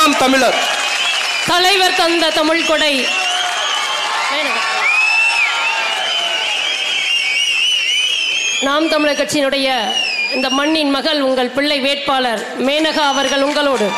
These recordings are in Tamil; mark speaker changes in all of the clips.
Speaker 1: நாம் தமிழர்
Speaker 2: தலைவர் தந்த தமிழ் கொடை நாம் தமிழர் கட்சியினுடைய இந்த மண்ணின் மகள் உங்கள் பிள்ளை வேட்பாளர் மேனகா அவர்கள் உங்களோடு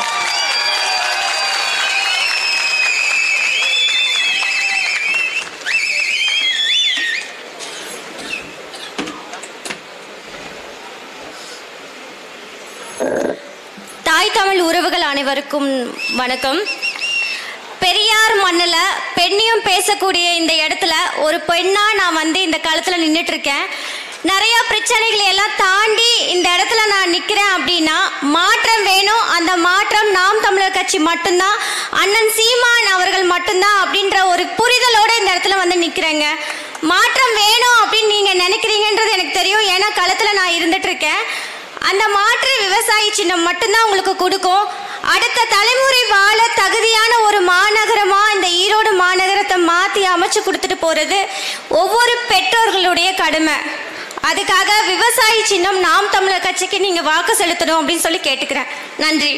Speaker 3: தாய் தமிழ் உறவுகள் அனைவருக்கும் வணக்கம் பெரியார் மண்ணில் பெண்ணியம் பேசக்கூடிய இந்த இடத்துல ஒரு பெண்ணா நான் வந்து இந்த காலத்தில் நின்றுட்டு இருக்கேன் நிறைய பிரச்சனைகளை எல்லாம் தாண்டி இந்த இடத்துல நான் நிற்கிறேன் அப்படின்னா மாற்றம் வேணும் அந்த மாற்றம் நாம் தமிழர் கட்சி மட்டும்தான் அண்ணன் சீமான் அவர்கள் மட்டும்தான் அப்படின்ற ஒரு புரிதலோட இந்த இடத்துல வந்து நிற்கிறேங்க மாற்றம் வேணும் அப்படின்னு நீங்கள் நினைக்கிறீங்கன்றது எனக்கு தெரியும் ஏன்னா களத்தில் நான் இருந்துட்டு இருக்கேன் அந்த மாற்று விவசாயி சின்னம் மட்டும்தான் உங்களுக்கு கொடுக்கும் அடுத்த தலைமுறை வாழ தகுதியான ஒரு மாநகரமா இந்த ஈரோடு மாநகரத்தை மாற்றி அமைச்சு கொடுத்துட்டு போறது ஒவ்வொரு பெற்றோர்களுடைய கடமை அதுக்காக விவசாயி சின்னம் நாம் தமிழர் கட்சிக்கு நீங்க வாக்கு செலுத்தணும் அப்படின்னு சொல்லி கேட்டுக்கிறேன் நன்றி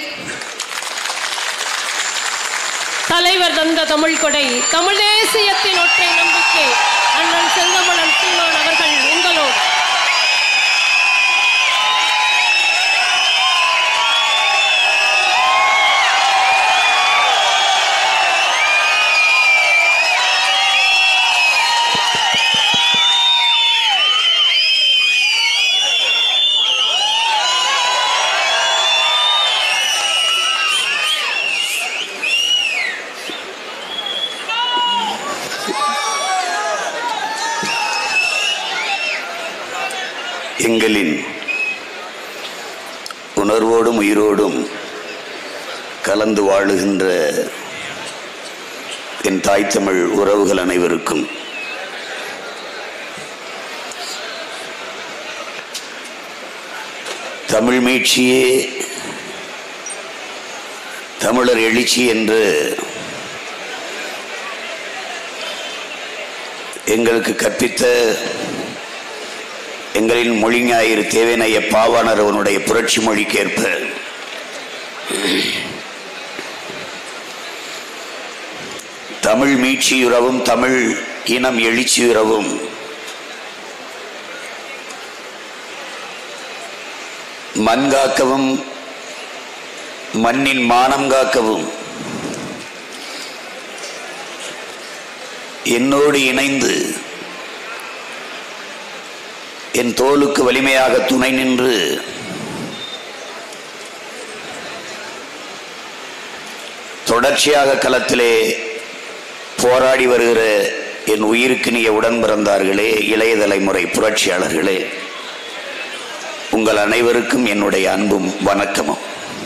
Speaker 2: தலைவர் தந்த தமிழ் கொடை தமிழ் தேசியத்தின் ஒற்றை நம்பிக்கை அண்ணன் செங்கமலன் சீமான் அவர்கள் உங்களோடு
Speaker 4: எங்களின் உணர்வோடும் உயிரோடும் கலந்து வாழுகின்ற என் தாய் தமிழ் உறவுகள் அனைவருக்கும் தமிழ் மீட்சியே தமிழர் எழுச்சி என்று எங்களுக்கு கற்பித்த எங்களின் மொழி ஞாயிறு தேவனைய பாவாணர் அவனுடைய புரட்சி மொழிக்கேற்ப தமிழ் மீட்சியுறவும் தமிழ் இனம் எழுச்சியுறவும் மண் காக்கவும் மண்ணின் மானம் காக்கவும் என்னோடு இணைந்து என் தோளுக்கு வலிமையாக துணை நின்று தொடர்ச்சியாக களத்திலே போராடி வருகிற என் உயிருக்கு நீ உடன் பிறந்தார்களே இளைய தலைமுறை புரட்சியாளர்களே உங்கள் அனைவருக்கும் என்னுடைய அன்பும் வணக்கமும்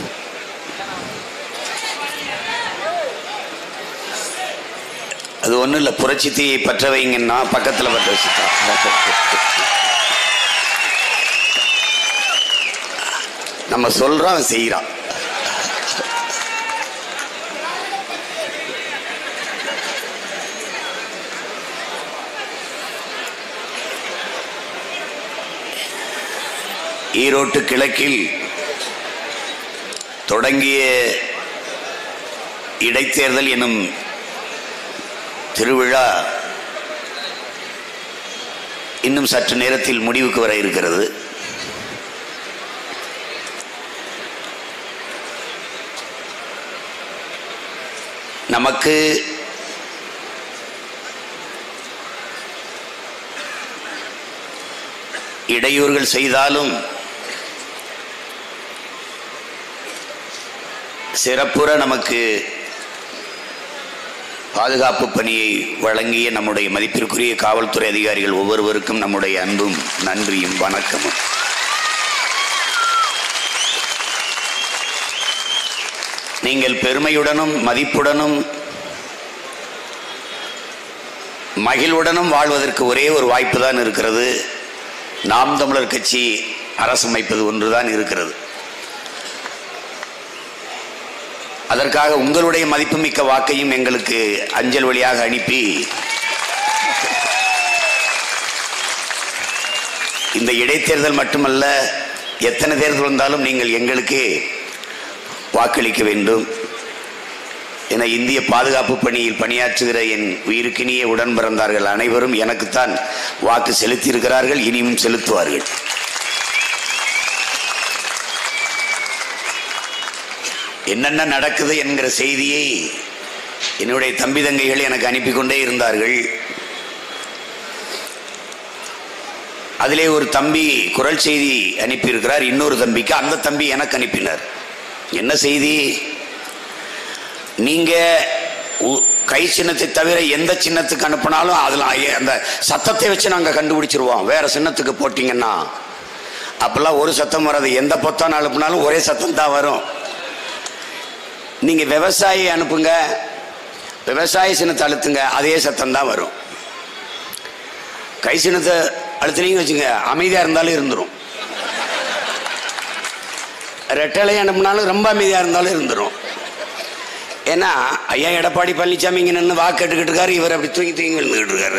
Speaker 4: அது ஒன்றும் இல்லை புரட்சி தீயை பற்ற வைங்கன்னா பக்கத்தில் பற்ற வச்சுட்டா நம்ம சொல்றோம் அவன் செய்கிறான் ஈரோட்டு கிழக்கில் தொடங்கிய இடைத்தேர்தல் எனும் திருவிழா இன்னும் சற்று நேரத்தில் முடிவுக்கு வர இருக்கிறது நமக்கு இடையூறுகள் செய்தாலும் சிறப்புற நமக்கு பாதுகாப்பு பணியை வழங்கிய நம்முடைய மதிப்பிற்குரிய காவல்துறை அதிகாரிகள் ஒவ்வொருவருக்கும் நம்முடைய அன்பும் நன்றியும் வணக்கமும் நீங்கள் பெருமையுடனும் மதிப்புடனும் மகிழ்வுடனும் வாழ்வதற்கு ஒரே ஒரு வாய்ப்பு தான் இருக்கிறது நாம் தமிழர் கட்சி அரசமைப்பது ஒன்றுதான் இருக்கிறது அதற்காக உங்களுடைய மதிப்புமிக்க வாக்கையும் எங்களுக்கு அஞ்சல் வழியாக அனுப்பி இந்த இடைத்தேர்தல் மட்டுமல்ல எத்தனை தேர்தல் வந்தாலும் நீங்கள் எங்களுக்கு வாக்களிக்க வேண்டும் என இந்திய பாதுகாப்பு பணியில் பணியாற்றுகிற என் உயிருக்கினிய உடன் பிறந்தார்கள் அனைவரும் எனக்குத்தான் வாக்கு செலுத்தியிருக்கிறார்கள் இனியும் செலுத்துவார்கள் என்னென்ன நடக்குது என்கிற செய்தியை என்னுடைய தம்பி தங்கைகள் எனக்கு அனுப்பி கொண்டே இருந்தார்கள் அதிலே ஒரு தம்பி குரல் செய்தி அனுப்பியிருக்கிறார் இன்னொரு தம்பிக்கு அந்த தம்பி எனக்கு அனுப்பினார் என்ன செய்தி நீங்க உ- கை சின்னத்தை தவிர எந்த சின்னத்துக்கு அனுப்பினாலும் அதுல ஐய- அந்த சத்தத்தை வச்சு நாங்க கண்டுபிடிச்சிருவோம் வேற சின்னத்துக்கு போட்டீங்கன்னா அப்பெல்லாம் ஒரு சத்தம் வராது எந்த பொத்தான் அனுப்புனாலும் ஒரே சத்தம் தான் வரும் நீங்க விவசாயி அனுப்புங்க விவசாய சின்னத்தை அழுத்துங்க அதே சத்தம் தான் வரும் கை சின்னத்தை அழுத்துனீங்கன்னு வச்சுங்க அமைதியா இருந்தாலும் இருந்துரும் ரெட்டலை அனுப்புனாலும் ரொம்ப அமைதியா இருந்தாலும் இருந்துரும் ஏன்னா ஐயா எடப்பாடி பழனிசாமி இங்க நின்று வாக்கு கேட்டுக்கிட்டு இருக்காரு இவர் அப்படி தூங்கி தூங்கி விழுந்துகிட்டு இருக்காரு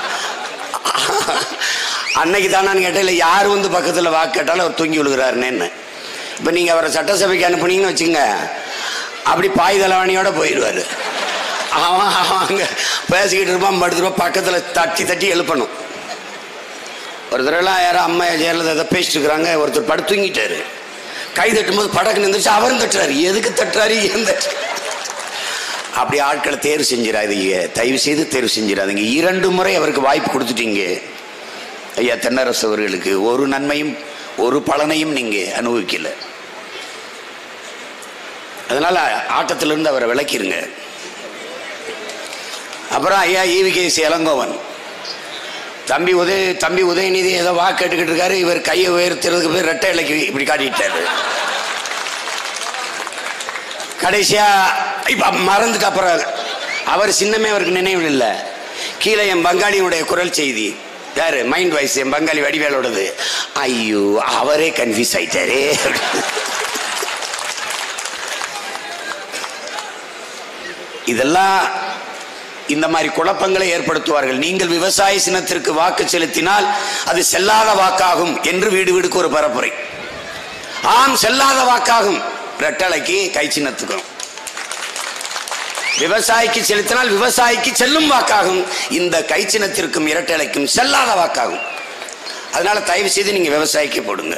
Speaker 4: அன்னைக்கு தானான்னு கேட்டேன் இல்லை யார் வந்து பக்கத்தில் வாக்கு கேட்டாலும் அவர் தூங்கி விழுகிறாருன்னு இப்போ நீங்கள் அவரை சட்டசபைக்கு அனுப்புனீங்கன்னு வச்சுங்க அப்படி பாய் தலைவாணியோட போயிடுவார் அவன் அவன் அங்கே பேசிக்கிட்டு இருப்பான் படுத்துருப்பான் பக்கத்தில் தட்டி தட்டி எழுப்பணும் ஒரு தடவைலாம் யாரோ அம்மா ஜெயலலிதா ஏதோ பேசிட்டு இருக்கிறாங்க ஒருத்தர் படுத்து தூங்கிட்டாரு கை தட்டும்போது படக்கு நின்றுச்சு அவரும் தட்டுறாரு எதுக்கு தட்டுறாரு ஏன் தட்டுறாரு அப்படி ஆட்களை தேர்வு செஞ்சிடாதீங்க தயவு செய்து தேர்வு செஞ்சிடாதீங்க இரண்டு முறை அவருக்கு வாய்ப்பு கொடுத்துட்டீங்க ஐயா தென்னரசு அவர்களுக்கு ஒரு நன்மையும் ஒரு பலனையும் நீங்க அனுபவிக்கல அதனால ஆட்டத்திலிருந்து அவரை விளக்கிருங்க அப்புறம் ஐயா ஈவிகேசி இளங்கோவன் தம்பி உதய தம்பி உதயநிதி ஏதோ வாக்கு கேட்டுக்கிட்டு இருக்காரு இவர் கையை உயர்த்துறதுக்கு போய் ரெட்டை இலைக்கு இப்படி காட்டிட்டாரு கடைசியா இப்ப மறந்துட்டு அப்புறம் அவர் சின்னமே அவருக்கு நினைவில் இல்லை கீழே என் பங்காளியினுடைய குரல் செய்தி யாரு மைண்ட் வாய்ஸ் என் பங்காளி வடிவேலோடது ஐயோ அவரே கன்ஃபியூஸ் ஆயிட்டாரே இதெல்லாம் இந்த மாதிரி குழப்பங்களை ஏற்படுத்துவார்கள் நீங்கள் விவசாய சின்னத்திற்கு வாக்கு செலுத்தினால் அது செல்லாத வாக்காகும் என்று வீடு வீடுக்கு ஒரு பரப்புரை ஆம் செல்லாத வாக்காகும் ரெட்டலைக்கு கை சின்னத்துக்கும் விவசாயிக்கு செலுத்தினால் விவசாயிக்கு செல்லும் வாக்காகும் இந்த கை சின்னத்திற்கும் இரட்டலைக்கும் செல்லாத வாக்காகும் அதனால தயவு செய்து நீங்க விவசாயிக்கு போடுங்க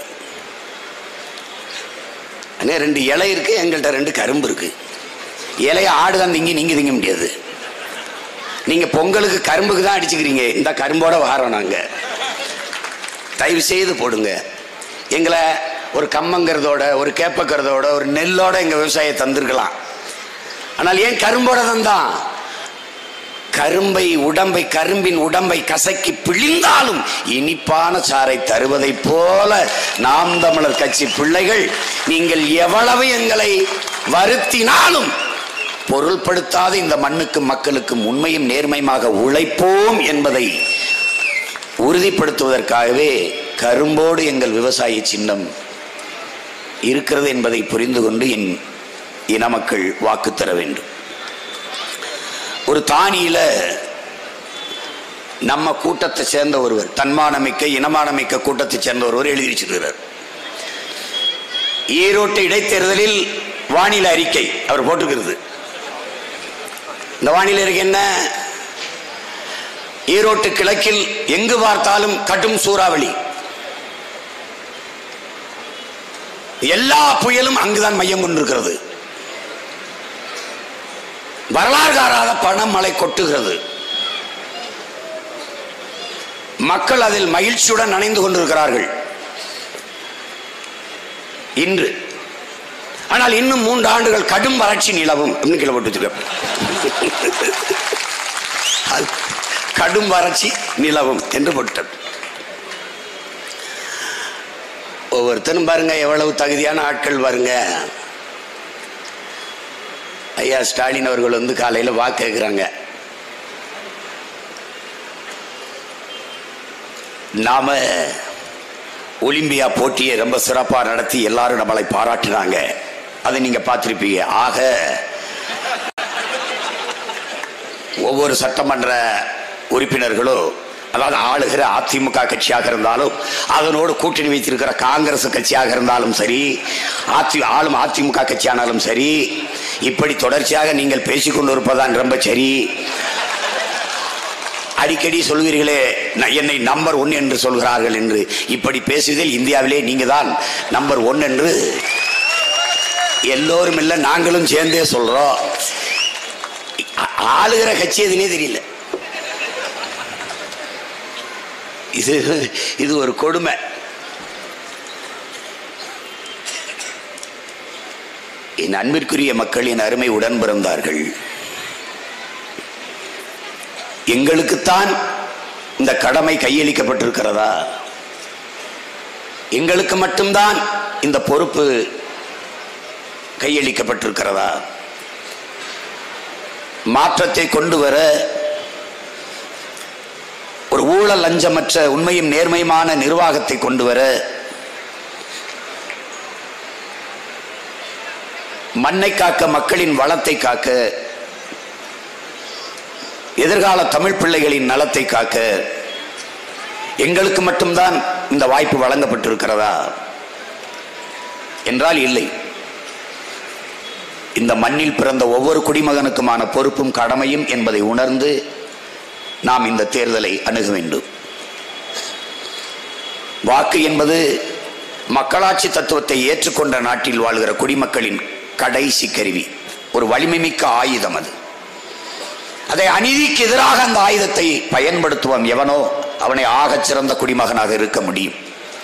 Speaker 4: அண்ணே ரெண்டு இலை இருக்கு எங்கள்கிட்ட ரெண்டு கரும்பு இருக்கு இலைய ஆடு தான் திங்கி நீங்க திங்க முடியாது நீங்க பொங்கலுக்கு கரும்புக்கு தான் அடிச்சுக்கிறீங்க இந்த கரும்போட வாரோம் நாங்க தயவு செய்து போடுங்க எங்களை ஒரு கம்மங்கிறதோட ஒரு கேப்பக்கிறதோட ஒரு நெல்லோட எங்க விவசாயம் தந்திருக்கலாம் ஆனால் ஏன் கரும்போட தந்தான் கரும்பை உடம்பை கரும்பின் உடம்பை கசக்கி பிழிந்தாலும் இனிப்பான சாறை தருவதைப் போல நாம் தமிழர் கட்சி பிள்ளைகள் நீங்கள் எவ்வளவு எங்களை வருத்தினாலும் பொருள்படுத்தாத இந்த மண்ணுக்கும் மக்களுக்கும் உண்மையும் நேர்மையுமாக உழைப்போம் என்பதை உறுதிப்படுத்துவதற்காகவே கரும்போடு எங்கள் விவசாய சின்னம் இருக்கிறது என்பதை புரிந்து கொண்டு என் இன மக்கள் வாக்கு தர வேண்டும் ஒரு தானியில நம்ம கூட்டத்தை சேர்ந்த ஒருவர் தன்மானமிக்க இனமானமிக்க கூட்டத்தை சேர்ந்த ஒருவர் எழுதி வச்சிருக்கிறார் ஈரோட்டு இடைத்தேர்தலில் வானிலை அறிக்கை அவர் போட்டுக்கிறது இந்த வானிலை அறிக்கை என்ன ஈரோட்டு கிழக்கில் எங்கு பார்த்தாலும் கடும் சூறாவளி எல்லா புயலும் அங்குதான் மையம் கொண்டிருக்கிறது வரலாறு காராத பணமழை கொட்டுகிறது மக்கள் அதில் மகிழ்ச்சியுடன் நனைந்து கொண்டிருக்கிறார்கள் இன்று ஆனால் இன்னும் மூன்று ஆண்டுகள் கடும் வறட்சி நிலவும் அப்படின்னு கீழே போட்டு வச்சிருக்க. அது கடும் வறட்சி நிலவும் என்று போட்டு ஒவ்வொருத்தரும் பாருங்க எவ்வளவு தகுதியான ஆட்கள் பாருங்க ஐயா ஸ்டாலின் அவர்கள் வந்து காலையில் வாக்கு கேட்குறாங்க நாம ஒலிம்பியா போட்டியை ரொம்ப சிறப்பாக நடத்தி எல்லாரும் நம்மளை பாராட்டினாங்க அதை நீங்க பார்த்திருப்பீங்க ஆக ஒவ்வொரு சட்டமன்ற உறுப்பினர்களும் அதாவது ஆளுகிற அதிமுக கட்சியாக இருந்தாலும் அதனோடு கூட்டணி வைத்திருக்கிற காங்கிரஸ் கட்சியாக இருந்தாலும் சரி அதி ஆளும் அதிமுக கட்சியானாலும் சரி இப்படி தொடர்ச்சியாக நீங்கள் பேசிக்கொண்டு இருப்பதான் ரொம்ப சரி அடிக்கடி சொல்வீர்களே "ந- என்னை நம்பர் ஒன் என்று சொல்கிறார்கள் என்று இப்படி பேசுவதில் இந்தியாவிலே நீங்க தான் நம்பர் ஒன் என்று எல்லோரும் இல்லை நாங்களும் சேர்ந்தே சொல்றோம் ஆ- ஆளுகிற கட்சி எதுனே தெரியல இது இது ஒரு கொடுமை என் அன்பிற்குரிய மக்களின் அருமை உடன் பிறந்தார்கள் எங்களுக்குத்தான் இந்த கடமை கையளிக்கப்பட்டிருக்கிறதா எங்களுக்கு மட்டும்தான் இந்த பொறுப்பு கையளிக்கப்பட்டிருக்கிறதா மாற்றத்தை கொண்டு வர ஒரு ஊழல் லஞ்சமற்ற உண்மையும் நேர்மையுமான நிர்வாகத்தை கொண்டு வர மண்ணை காக்க மக்களின் வளத்தை காக்க எதிர்கால தமிழ் பிள்ளைகளின் நலத்தை காக்க எங்களுக்கு மட்டும்தான் இந்த வாய்ப்பு வழங்கப்பட்டிருக்கிறதா என்றால் இல்லை இந்த மண்ணில் பிறந்த ஒவ்வொரு குடிமகனுக்குமான பொறுப்பும் கடமையும் என்பதை உணர்ந்து நாம் இந்த தேர்தலை அணுக வேண்டும் வாக்கு என்பது மக்களாட்சி தத்துவத்தை ஏற்றுக்கொண்ட நாட்டில் வாழ்கிற குடிமக்களின் கடைசி கருவி ஒரு வலிமைமிக்க ஆயுதம் அது அதை அநீதிக்கு எதிராக அந்த ஆயுதத்தை பயன்படுத்துவான் எவனோ அவனை ஆகச் சிறந்த குடிமகனாக இருக்க முடியும்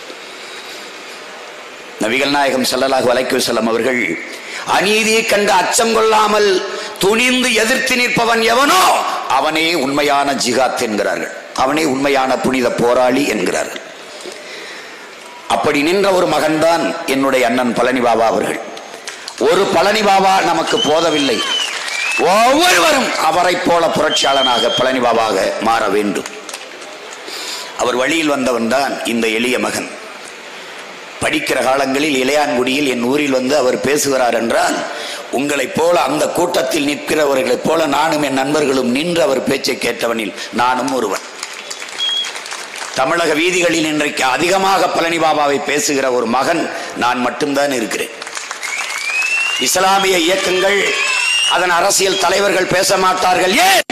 Speaker 4: நபிகள் நாயகம் ஸல்லல்லாஹு அலைஹி வஸல்லம் அவர்கள் அநீதியை கண்டு அச்சம் கொள்ளாமல் துணிந்து எதிர்த்து நிற்பவன் எவனோ அவனே உண்மையான ஜிகாத் என்கிறார்கள் அவனே உண்மையான புனித போராளி என்கிறார்கள் அப்படி நின்ற ஒரு மகன்தான் என்னுடைய அண்ணன் பழனி பாபா அவர்கள் ஒரு பழனி பாபா நமக்கு போதவில்லை ஒவ்வொருவரும் அவரைப் போல புரட்சியாளனாக பழனி பாபாக மாற வேண்டும் அவர் வழியில் வந்தவன் தான் இந்த எளிய மகன் படிக்கிற காலங்களில் இளையான்குடியில் என் ஊரில் வந்து அவர் பேசுகிறார் என்றால் உங்களைப் போல அந்த கூட்டத்தில் நிற்கிறவர்களைப் போல நானும் என் நண்பர்களும் நின்று அவர் பேச்சை கேட்டவனில் நானும் ஒருவன் தமிழக வீதிகளில் இன்றைக்கு அதிகமாக பழனி பாபாவை பேசுகிற ஒரு மகன் நான் மட்டும்தான் இருக்கிறேன் இஸ்லாமிய இயக்கங்கள் அதன் அரசியல் தலைவர்கள் பேச மாட்டார்கள் ஏன்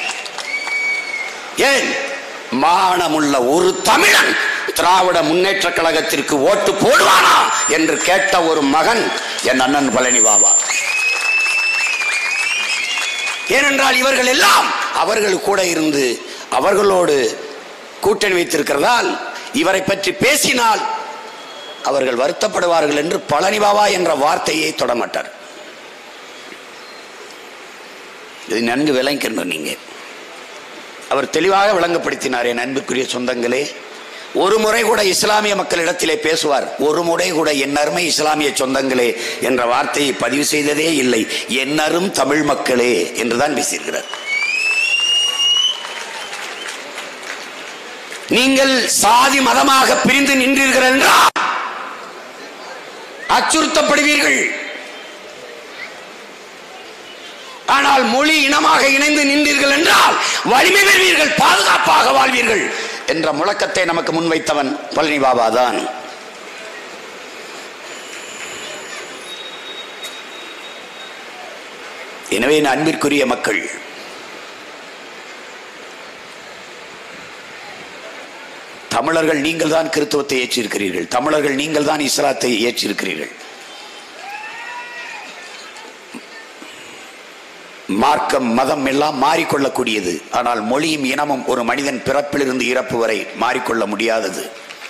Speaker 4: ஏன் மானமுள்ள ஒரு தமிழன் திராவிட முன்னேற்ற கழகத்திற்கு ஓட்டு போடுவானா என்று கேட்ட ஒரு மகன் என் அண்ணன் பழனி பாபா ஏனென்றால் இவர்கள் எல்லாம் அவர்கள் கூட இருந்து அவர்களோடு கூட்டணி வைத்திருக்கிறதால் இவரை பற்றி பேசினால் அவர்கள் வருத்தப்படுவார்கள் என்று பழனி பாபா என்ற வார்த்தையை தொடமாட்டார் இது நன்கு விளங்கிக்கணும் நீங்க அவர் தெளிவாக விளங்கப்படுத்தினார் என் அன்புக்குரிய சொந்தங்களே ஒரு முறை கூட இஸ்லாமிய மக்களிடத்திலே பேசுவார் ஒரு முறை கூட என் அருமை இஸ்லாமிய சொந்தங்களே என்ற வார்த்தையை பதிவு செய்ததே இல்லை என்னரும் தமிழ் மக்களே என்றுதான் பேசியிருக்கிறார் நீங்கள் சாதி மதமாக பிரிந்து நின்றீர்கள் என்றால் அச்சுறுத்தப்படுவீர்கள் ஆனால் மொழி இனமாக இணைந்து நின்றீர்கள் என்றால் வலிமை பெறுவீர்கள் பாதுகாப்பாக வாழ்வீர்கள் என்ற முழக்கத்தை நமக்கு முன்வைத்தவன் பழனி பாபா தான் எனவே என் அன்பிற்குரிய மக்கள் தமிழர்கள் நீங்கள் தான் கிறித்துவத்தை ஏற்றிருக்கிறீர்கள் தமிழர்கள் நீங்கள் தான் இஸ்லாத்தை ஏற்றிருக்கிறீர்கள் மார்க்கம் மதம் எல்லாம் மாறிக்கொள்ளக்கூடியது ஆனால் மொழியும் இனமும் ஒரு மனிதன் பிறப்பிலிருந்து இறப்பு வரை மாறிக்கொள்ள முடியாதது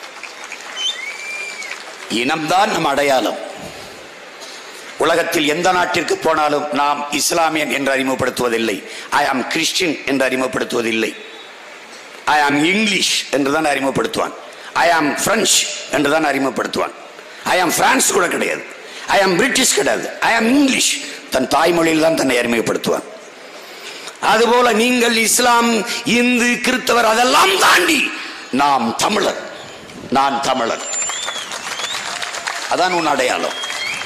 Speaker 4: இனம்தான் நம் அடையாளம் உலகத்தில் எந்த நாட்டிற்கு போனாலும் நாம் இஸ்லாமியன் என்று அறிமுகப்படுத்துவதில்லை ஐ ஆம் கிறிஸ்டின் என்று அறிமுகப்படுத்துவதில்லை ஐ ஆம் இங்கிலீஷ் என்று தான் அறிமுகப்படுத்துவான் ஐ ஆம் பிரெஞ்சு என்று தான் அறிமுகப்படுத்துவான் ஐ ஆம் பிரான்ஸ் கூட கிடையாது ஐ ஆம் பிரிட்டிஷ் கிடையாது ஐ ஆம் இங்கிலீஷ் தன் தாய்மொழியில் தான் தன்னை அறிமுகப்படுத்துவான் அதுபோல நீங்கள் இஸ்லாம் இந்து கிறிஸ்தவர் அதெல்லாம் தாண்டி நாம் தமிழர் நான் தமிழர் அதான் உன் அடையாளம்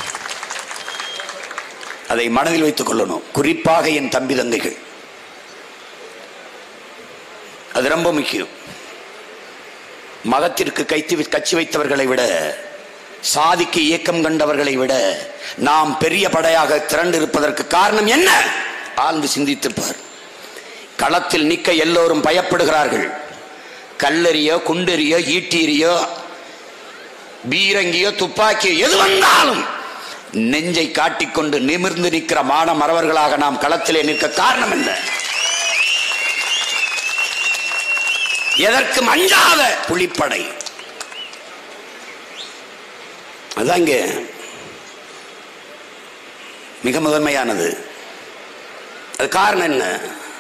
Speaker 4: அதை மனதில் வைத்துக் கொள்ளணும் குறிப்பாக என் தம்பி தங்கைகள் அது ரொம்ப முக்கியம் மதத்திற்கு கைத்து கட்சி வைத்தவர்களை விட சாதிக்கு இயக்கம் கண்டவர்களை விட நாம் பெரிய படையாக திரண்டிருப்பதற்கு காரணம் என்ன ஆழ்ந்து சிந்தித்துப்பார் களத்தில் நிற்க எல்லோரும் பயப்படுகிறார்கள் கல்லெறியோ குண்டெறியோ ஈட்டீரியோ பீரங்கியோ துப்பாக்கியோ எது வந்தாலும் நெஞ்சை காட்டிக்கொண்டு நிமிர்ந்து நிற்கிற மான மறவர்களாக நாம் களத்திலே நிற்க காரணம் என்ன எதற்கு அஞ்சாத புலிப்படை அதான் இங்க மிக முதன்மையானது அது காரணம் என்ன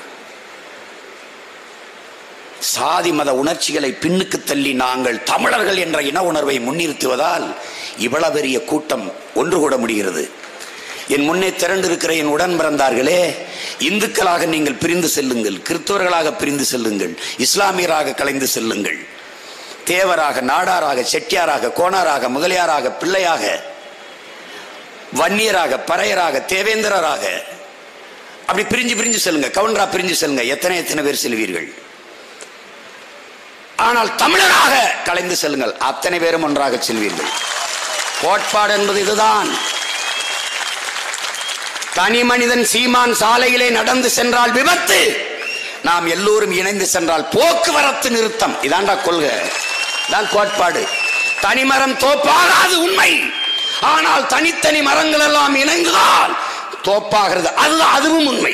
Speaker 4: சாதி மத உணர்ச்சிகளை பின்னுக்கு தள்ளி நாங்கள் தமிழர்கள் என்ற இன உணர்வை முன்னிறுத்துவதால் இவ்வளவு பெரிய கூட்டம் ஒன்று கூட முடிகிறது என் முன்னே திரண்டிருக்கிற என் உடன் பிறந்தார்களே இந்துக்களாக நீங்கள் பிரிந்து செல்லுங்கள் கிறிஸ்தவர்களாக பிரிந்து செல்லுங்கள் இஸ்லாமியராக கலைந்து செல்லுங்கள் தேவராக நாடாராக செட்டியாராக கோணாராக முதலியாராக பிள்ளையாக வன்னியராக பறையராக தேவேந்திரராக அப்படி பிரிஞ்சு பிரிஞ்சு செல்லுங்க கவுண்டரா பிரிஞ்சு செல்லுங்க எத்தனை எத்தனை பேர் செல்வீர்கள் ஆனால் தமிழராக கலைந்து செல்லுங்கள் அத்தனை பேரும் ஒன்றாக செல்வீர்கள் கோட்பாடு என்பது இதுதான் தனி மனிதன் சீமான் சாலையிலே நடந்து சென்றால் விபத்து நாம் எல்லோரும் இணைந்து சென்றால் போக்குவரத்து நிறுத்தம் இதாண்டா கொள்கை தான் கோட்பாடு தனிமரம் தோப்பாகாது உண்மை ஆனால் தனித்தனி மரங்கள் எல்லாம் இணைந்துதான் தோப்பாகிறது அதுதான் அதுவும் உண்மை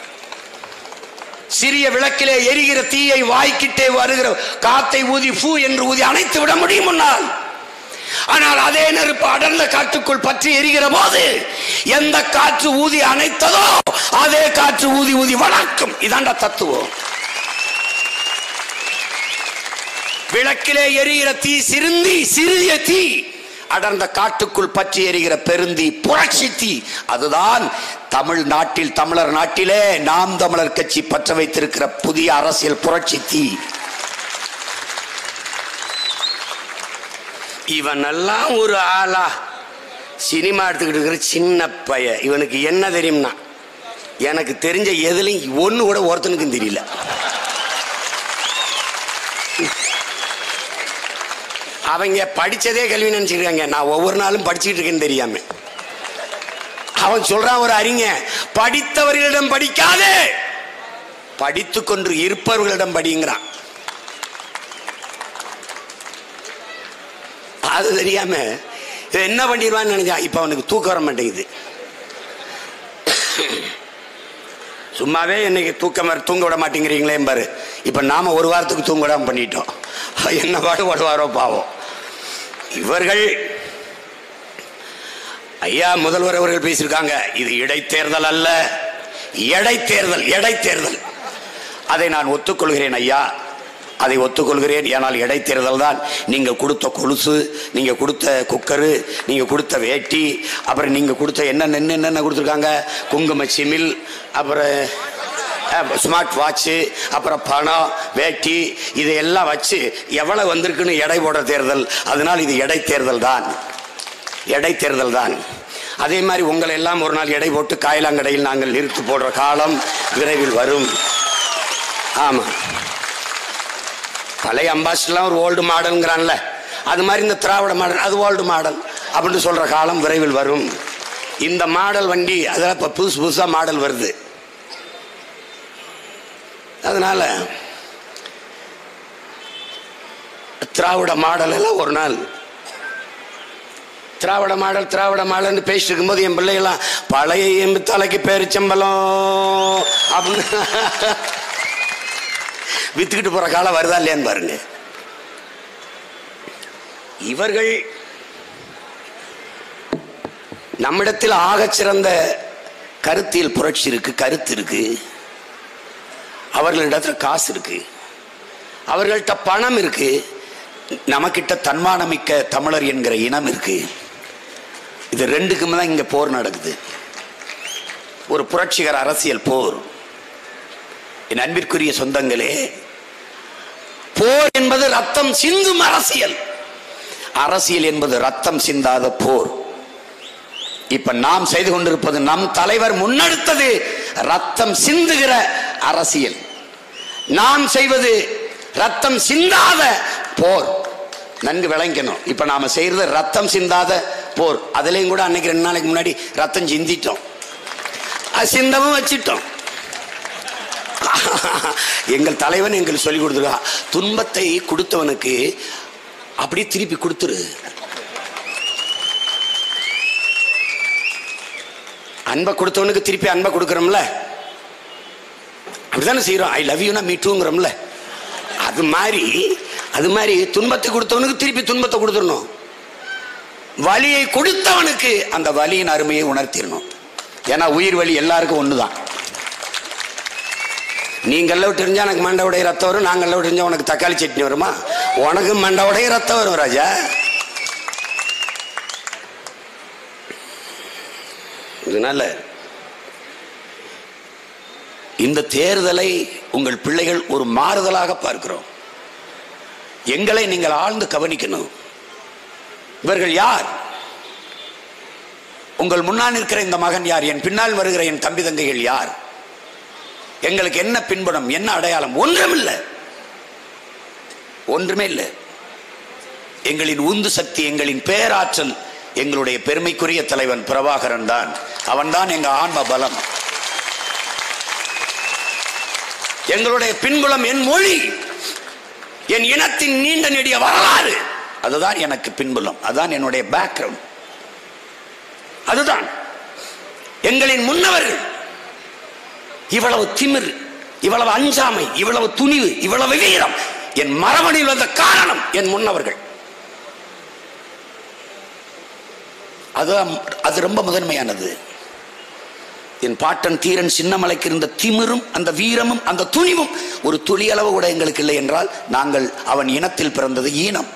Speaker 4: சிறிய விளக்கிலே எரிகிற தீயை வாய்க்கிட்டே வருகிற காத்தை ஊதி பூ என்று ஊதி அணைத்து விட முடியும் முன்னால் ஆனால் அதே நெருப்பு அடர்ந்த காற்றுக்குள் பற்றி எரிகிற போது எந்த காற்று ஊதி அணைத்ததோ அதே காற்று ஊதி ஊதி வளர்க்கும் இதாண்டா தத்துவம் விளக்கிலே எரிகிற தீ சிறுந்தி சிறிய தீ அடர்ந்த காட்டுக்குள் பற்றி எரிகிற பெருந்தி புரட்சி தீ அதுதான் தமிழ் நாட்டில் தமிழர் நாட்டிலே நாம் தமிழர் கட்சி பற்ற வைத்திருக்கிற புதிய அரசியல் புரட்சி தீ இவனெல்லாம் ஒரு ஆளா சினிமா எடுத்துக்கிட்டு இருக்கிற சின்ன பைய இவனுக்கு என்ன தெரியும்னா எனக்கு தெரிஞ்ச எதுலையும் ஒண்ணு கூட ஒருத்தனுக்கும் தெரியல அவங்க படிச்சதே கல்வி நினைச்சிருக்காங்க நான் ஒவ்வொரு நாளும் படிச்சுட்டு இருக்கேன்னு தெரியாம அவன் சொல்றான் ஒரு அறிஞன் படித்தவர்களிடம் படிக்காதே படித்துக் கொண்டு இருப்பவர்களிடம் படிங்கிறான் அது தெரியாம இவன் என்ன பண்ணிடுவான்னு நினைச்சான் இப்ப அவனுக்கு தூக்கம் வர மாட்டேங்குது சும்மாவே இன்னைக்கு தூக்கம் வர தூங்க விட மாட்டேங்கிறீங்களே பாரு இப்ப நாம ஒரு வாரத்துக்கு தூங்க விடாம பண்ணிட்டோம் என்ன பாடுபடுவாரோ பாவம் இவர்கள் ஐயா முதல்வர் அவர்கள் பேசியிருக்காங்க இது இடைத்தேர்தல் அல்ல எடைத்தேர்தல் எடைத்தேர்தல் அதை நான் ஒத்துக்கொள்கிறேன் ஐயா அதை ஒத்துக்கொள்கிறேன் ஏனால் இடைத்தேர்தல் தான் நீங்கள் கொடுத்த கொலுசு நீங்கள் கொடுத்த குக்கரு நீங்கள் கொடுத்த வேட்டி அப்புறம் நீங்கள் கொடுத்த என்ன என்ன என்னென்ன கொடுத்துருக்காங்க குங்கும சிமில் அப்புறம் ஸ்மார்ட் வாட்சு அப்புறம் பணம் வேட்டி இதையெல்லாம் வச்சு எவ்வளவு வந்திருக்குன்னு எடை போடுற தேர்தல் அதனால் இது இடைத்தேர்தல் தான் இடைத்தேர்தல் தான் அதே மாதிரி உங்களை எல்லாம் ஒரு நாள் எடை போட்டு காயலாங்கடையில் நாங்கள் நிறுத்து போடுற காலம் விரைவில் வரும் ஆமா பழைய அம்பாசிடர்லாம் ஒரு ஓல்டு மாடல்ங்கிறான்ல அது மாதிரி இந்த திராவிட மாடல் அது ஓல்டு மாடல் அப்படின்னு சொல்ற காலம் விரைவில் வரும் இந்த மாடல் வண்டி அதெல்லாம் இப்போ புதுசு புதுசாக மாடல் வருது அதனால திராவிட மாடல் எல்லாம் ஒரு நாள் திராவிட மாடல் திராவிட மாடல்னு பேசிட்டு இருக்கும்போது என் பிள்ளைகளாம் பழைய எம்பு தலைக்கு பேரிச்சம்பலம் அப்படின்னு வித்துக்கிட்டு போற காலம் வருதா இல்லையான்னு பாருங்க இவர்கள் நம்மிடத்தில் ஆகச் சிறந்த கருத்தியல் புரட்சி இருக்கு கருத்து இருக்கு அவர்களிடத்துல காசு இருக்கு அவர்கள்ட்ட பணம் இருக்கு நமக்கிட்ட தன்மானமிக்க தமிழர் என்கிற இனம் இருக்கு இது ரெண்டுக்குமே தான் இங்க போர் நடக்குது ஒரு புரட்சிகர அரசியல் போர் என் அன்பிற்குரிய சொந்தங்களே போர் என்பது ரத்தம் சிந்தும் அரசியல் அரசியல் என்பது ரத்தம் சிந்தாத போர் இப்ப நாம் செய்து கொண்டிருப்பது நம் தலைவர் முன்னெடுத்தது ரத்தம் சிந்துகிற அரசியல் நாம் செய்வது ரத்தம் சிந்தாத போர் நன்கு விளங்கணும் இப்ப நாம செய்யறது ரத்தம் சிந்தாத போர் அதுலயும் கூட அன்னைக்கு ரெண்டு நாளைக்கு முன்னாடி ரத்தம் சிந்திட்டோம் அது சிந்தமும் வச்சிட்டோம் எங்கள் தலைவன் எங்களுக்கு சொல்லி கொடுத்துருக்கா துன்பத்தை கொடுத்தவனுக்கு அப்படியே திருப்பி கொடுத்துரு அன்பை கொடுத்தவனுக்கு திருப்பி அன்பை கொடுக்குறோம்ல அப்படிதானே செய்யறோம் ஐ லவ் யூனா மீ டூங்கிறோம்ல அது மாதிரி அது மாதிரி துன்பத்தை கொடுத்தவனுக்கு திருப்பி துன்பத்தை கொடுத்துடணும் வலியை கொடுத்தவனுக்கு அந்த வலியின் அருமையை உணர்த்திடணும் ஏன்னா உயிர் வலி எல்லாருக்கும் ஒண்ணுதான் நீங்கள்ல விட்டு இருந்தா எனக்கு மண்டை உடைய ரத்தம் வரும் நாங்கள்ல விட்டு இருந்தா உனக்கு தக்காளி சட்னி வருமா உனக்கு மண்டை உடைய ரத்தம் வரும் ராஜா இதனால இந்த தேர்தலை உங்கள் பிள்ளைகள் ஒரு மாறுதலாக பார்க்கிறோம் எங்களை நீங்கள் ஆழ்ந்து கவனிக்கணும் இவர்கள் யார் உங்கள் முன்னால் இருக்கிற இந்த மகன் யார் என் பின்னால் வருகிற என் தம்பி தங்கைகள் யார் எங்களுக்கு என்ன பின்புலம் என்ன அடையாளம் ஒன்றுமில்லை ஒன்றுமே இல்லை எங்களின் உந்து சக்தி எங்களின் பேராற்றல் எங்களுடைய பெருமைக்குரிய தலைவன் பிரபாகரன் தான் அவன்தான் எங்க ஆன்ம பலம் எங்களுடைய பின்புலம் என் மொழி என் இனத்தின் நீண்ட நெடிய வரலாறு அதுதான் எனக்கு பின்புலம் அதுதான் என்னுடைய பேக்ரவுண்ட் அதுதான் எங்களின் முன்னவர்கள் இவ்வளவு திமிர் இவ்வளவு அஞ்சாமை இவ்வளவு துணிவு இவ்வளவு வீரம் என் மரபணியில் வந்த காரணம் என் முன்னவர்கள் அது அது ரொம்ப முதன்மையானது என் பாட்டன் தீரன் சின்னமலைக்கு இருந்த திமிரும் அந்த வீரமும் அந்த துணிவும் ஒரு துளியளவு கூட எங்களுக்கு இல்லை என்றால் நாங்கள் அவன் இனத்தில் பிறந்தது ஈனம்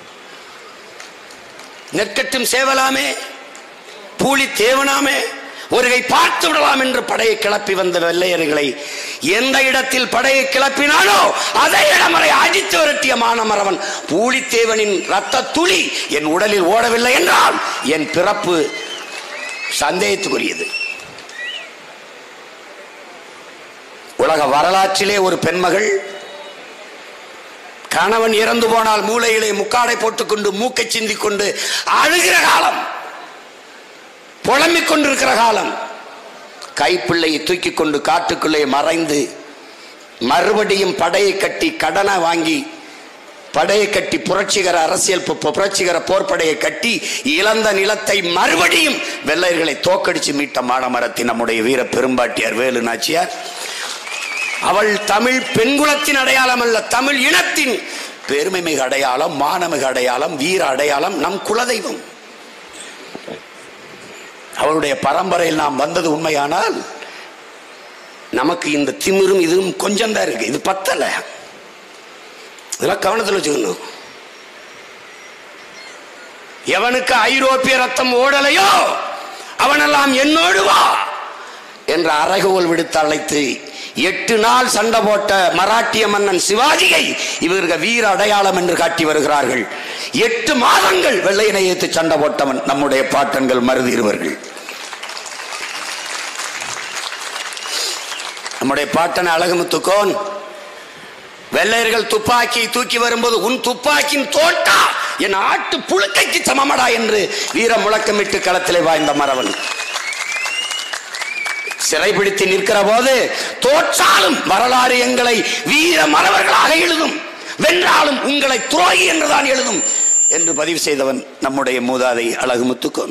Speaker 4: நெற்கட்டும் சேவலாமே பூலி தேவனாமே ஒருகை பார்த்து விடலாம் என்று படையை கிளப்பி வந்த வெள்ளையர்களை எந்த இடத்தில் படையை கிளப்பினாலோ அதை இடமறை அடித்து விரட்டிய மானமரவன் பூலித்தேவனின் ரத்த துளி என் உடலில் ஓடவில்லை என்றால் என் பிறப்பு சந்தேகத்துக்குரியது உலக வரலாற்றிலே ஒரு பெண்மகள் கணவன் இறந்து போனால் மூளையிலே முக்காடை போட்டுக்கொண்டு மூக்கை சிந்திக் கொண்டு அழுகிற காலம் புலம்பிக் கொண்டிருக்கிற காலம் கைப்பிள்ளையை தூக்கி கொண்டு காட்டுக்குள்ளே மறைந்து மறுபடியும் படையை கட்டி கடனை வாங்கி படையை கட்டி புரட்சிகர அரசியல் பு- பு- புரட்சிகர போர்ப்படையை கட்டி இழந்த நிலத்தை மறுபடியும் வெள்ளையர்களை தோக்கடிச்சு மீட்ட மாடமரத்தின் நம்முடைய வீர பெரும்பாட்டியார் வேலு நாச்சியார் அவள் தமிழ் பெண்குலத்தின் அடையாளம் அல்ல தமிழ் இனத்தின் பெருமை மிகு அடையாளம் மானமிகு அடையாளம் வீர அடையாளம் நம் குலதெய்வம் அவளுடைய பரம்பரையில் நாம் வந்தது உண்மையானால் நமக்கு இந்த திமிரும் இதுவும் கொஞ்சம் தான் இருக்கு இது பத்தல இதெல்லாம் கவனத்தில் வச்சுக்கணும் எவனுக்கு ஐரோப்பிய ரத்தம் ஓடலையோ அவனெல்லாம் என்னோடு வா என்ற அறைகோல் விடுத்து அழைத்து எட்டு நாள் சண்டை போட்ட மராட்டிய மன்னன் சிவாஜியை இவர்கள் வீர அடையாளம் என்று காட்டி வருகிறார்கள் எட்டு மாதங்கள் வெள்ளையனை ஏத்து சண்டை போட்டவன் நம்முடைய பாட்டன்கள் மருதிருவர்கள் நம்முடைய பாட்டன் அழகுமுத்துக்கோன் வெள்ளையர்கள் துப்பாக்கி தூக்கி வரும்போது உன் துப்பாக்கியின் தோட்டா என் ஆட்டு புழுக்கைக்கு சமமடா என்று வீர முழக்கமிட்டு களத்திலே வாய்ந்த மறவன் சிறைபிடித்து நிற்கிற போது தோற்றாலும் வரலாறு எங்களை வீர மறவர்களாக எழுதும் வென்றாலும் உங்களை துரோகி என்றுதான் எழுதும் என்று பதிவு செய்தவன் நம்முடைய மூதாதை அழகு முத்துக்கோன்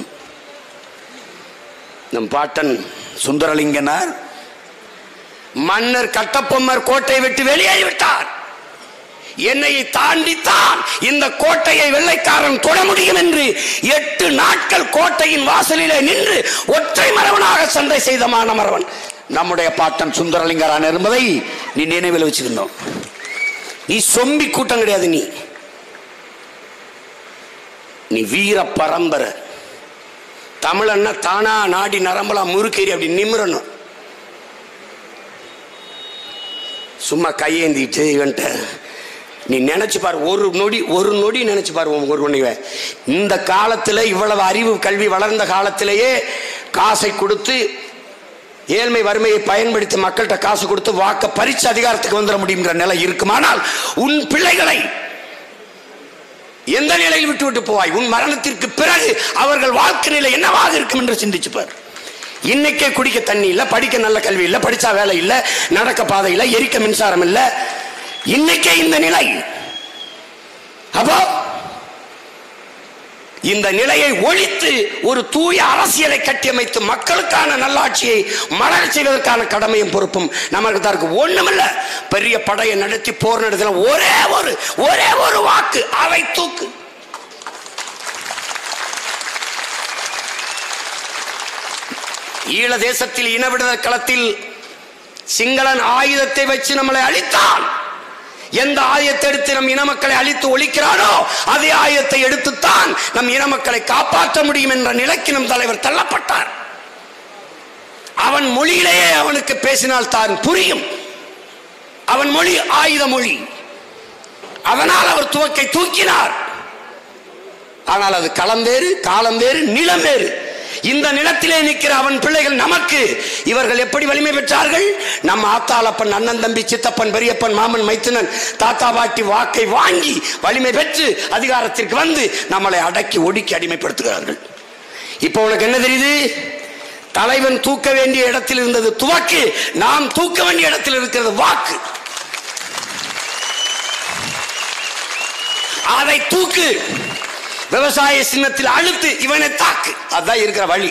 Speaker 4: நம் பாட்டன் சுந்தரலிங்கனார் மன்னர் கட்டபொம்மர் கோட்டை விட்டு வெளியேறிவிட்டார் என்னையை தாண்டித்தான் இந்த கோட்டையை வெள்ளைக்காரன் தொட முடியும் என்று எட்டு நாட்கள் கோட்டையின் வாசலிலே நின்று ஒற்றை மரவனாக சண்டை செய்த மானமரவன் நம்முடைய பாட்டன் சுந்தரலிங்கரான் என்பதை நீ நினைவில் வச்சுக்கணும் நீ சொம்பி கூட்டம் கிடையாது நீ நீ வீர பரம்பரை தமிழன்னா தானா நாடி நரம்பலாம் முறுக்கேறி அப்படி நிமிரணும் சும்மா கையேந்திட்டு இவன்ட்ட நீ நினைச்சு பாரு ஒரு நொடி ஒரு நொடி நினைச்சு பாரு உன் ஒரு உன்னை இந்த காலத்துல இவ்வளவு அறிவு கல்வி வளர்ந்த காலத்திலேயே காசை கொடுத்து ஏழ்மை வறுமையை பயன்படுத்தி மக்கள்கிட்ட காசு கொடுத்து வாக்க பறிச்சு அதிகாரத்துக்கு வந்துட முடியுங்கிற நிலை இருக்குமானால் உன் பிள்ளைகளை எந்த நிலையில் விட்டு விட்டு போவாய் உன் மரணத்திற்கு பிறகு அவர்கள் வாழ்க்கை நிலை என்னவாக இருக்கும் என்று சிந்திச்சு பார் இன்னைக்கே குடிக்க தண்ணி இல்ல படிக்க நல்ல கல்வி இல்ல படிச்சா வேலை இல்ல நடக்க பாதை இல்ல எரிக்க மின்சாரம் இல்ல இன்னைக்கே இந்த நிலை அப்போ இந்த நிலையை ஒழித்து ஒரு தூய அரசியலை கட்டியமைத்து மக்களுக்கான நல்லாட்சியை மலர செய்வதற்கான கடமையும் பொறுப்பும் நமக்கு தான் இருக்கு ஒண்ணுமில்ல பெரிய படையை நடத்தி போர் நடத்தின ஒரே ஒரு ஒரே ஒரு வாக்கு அவை தூக்கு ஈழ தேசத்தில் இன விடுதலை களத்தில் சிங்களன் ஆயுதத்தை வச்சு நம்மளை அழித்தான் எந்த ஆயுதத்தை எடுத்து நம் இன மக்களை அழித்து ஒழிக்கிறானோ அதே ஆயுதத்தை எடுத்துத்தான் நம் இன மக்களை காப்பாற்ற முடியும் என்ற நிலைக்கு நம் தலைவர் தள்ளப்பட்டார் அவன் மொழியிலேயே அவனுக்கு பேசினால் தான் புரியும் அவன் மொழி ஆயுத மொழி அதனால் அவர் துவக்கை தூக்கினார் ஆனால் அது களம் வேறு காலம் வேறு நிலம் வேறு இந்த நிலத்திலே நிற்கிற அவன் பிள்ளைகள் நமக்கு இவர்கள் எப்படி வலிமை பெற்றார்கள் நம்ம ஆத்தாளப்பன் அண்ணன் தம்பி சித்தப்பன் பெரியப்பன் மாமன் மைத்துனன் தாத்தா பாட்டி வாக்கை வாங்கி வலிமை பெற்று அதிகாரத்திற்கு வந்து நம்மளை அடக்கி ஒடுக்கி அடிமைப்படுத்துகிறார்கள் இப்போ உனக்கு என்ன தெரியுது தலைவன் தூக்க வேண்டிய இடத்தில் இருந்தது துவக்கு நாம் தூக்க வேண்டிய இடத்தில் இருக்கிறது வாக்கு அதை தூக்கு விவசாய சின்னத்தில் அழுத்து இவனை தாக்கு அதான் இருக்கிற வழி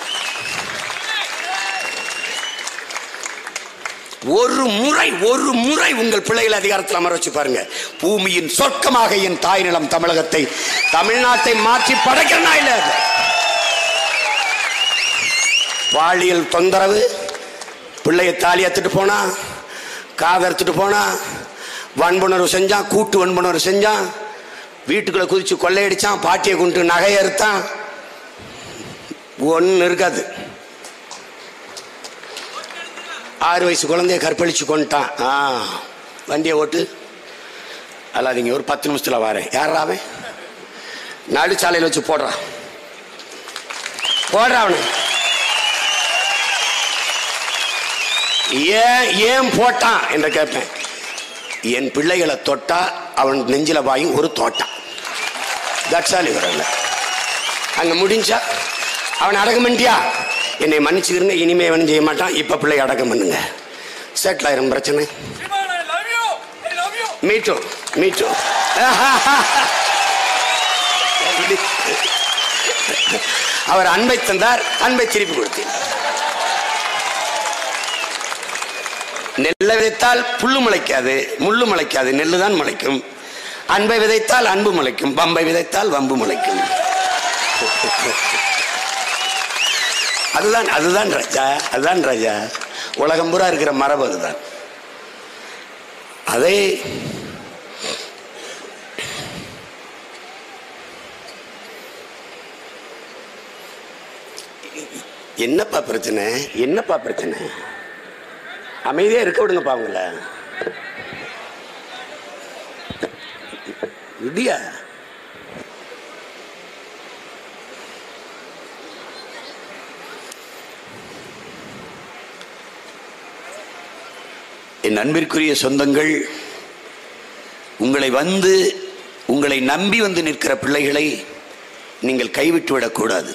Speaker 4: ஒரு முறை ஒரு முறை உங்கள் பிள்ளைகள் அதிகாரத்தில் அமர வச்சு பாருங்க பூமியின் சொர்க்கமாக என் தாய் நிலம் தமிழகத்தை தமிழ்நாட்டை மாற்றி படைக்கிறனா இல்ல பாலியல் தொந்தரவு பிள்ளைய தாலி எடுத்துட்டு போனா காதை எடுத்துட்டு போனா வன்புணர்வு செஞ்சான் கூட்டு வன்புணர்வு செஞ்சான் வீட்டுக்குள்ள குதிச்சு கொள்ளையடிச்சான் பாட்டியை கொண்டு நகையை அறுத்தான் ஒன்றும் இருக்காது ஆறு வயசு குழந்தைய கற்பழிச்சு கொண்டுட்டான் ஆ வண்டியை ஓட்டு அல்லாதீங்க ஒரு பத்து நிமிஷத்தில் வரேன் யாரா அவன் நடுச்சாலையில் வச்சு போடுறான் போடுறான் அவனு ஏன் ஏன் போட்டான் என்று கேட்பேன் என் பிள்ளைகளை தொட்டா அவன் நெஞ்சில வாயும் ஒரு தோட்டான் தட்சாலி வரல அங்க முடிஞ்சா அவன் அடக்கம் பண்ணிட்டியா என்னை மன்னிச்சுக்கிறங்க இனிமே அவன் செய்ய மாட்டான் இப்ப பிள்ளை அடக்கம் பண்ணுங்க செட்டில் ஆயிரும் பிரச்சனை
Speaker 1: Simon, I love you. I love you.
Speaker 4: மீட்டோ மீட்டோ அவர் அன்பை தந்தார் அன்பை திருப்பி கொடுத்தேன் நெல்லை விதைத்தால் புல்லு முளைக்காது முள்ளு முளைக்காது நெல்லு தான் முளைக்கும் அன்பை விதைத்தால் அன்பு முளைக்கும் பம்பை விதைத்தால் வம்பு முளைக்கும் அதுதான் அதுதான் ராஜா அதுதான் ராஜா உலகம் பூரா இருக்கிற மரபு அதுதான் அதை என்னப்பா பிரச்சனை என்னப்பா பிரச்சனை அமைதியா இருக்க விடுங்கப்பா அவங்கள விடியா என் அன்பிற்குரிய சொந்தங்கள் உங்களை வந்து உங்களை நம்பி வந்து நிற்கிற பிள்ளைகளை நீங்கள் கைவிட்டு விடக்கூடாது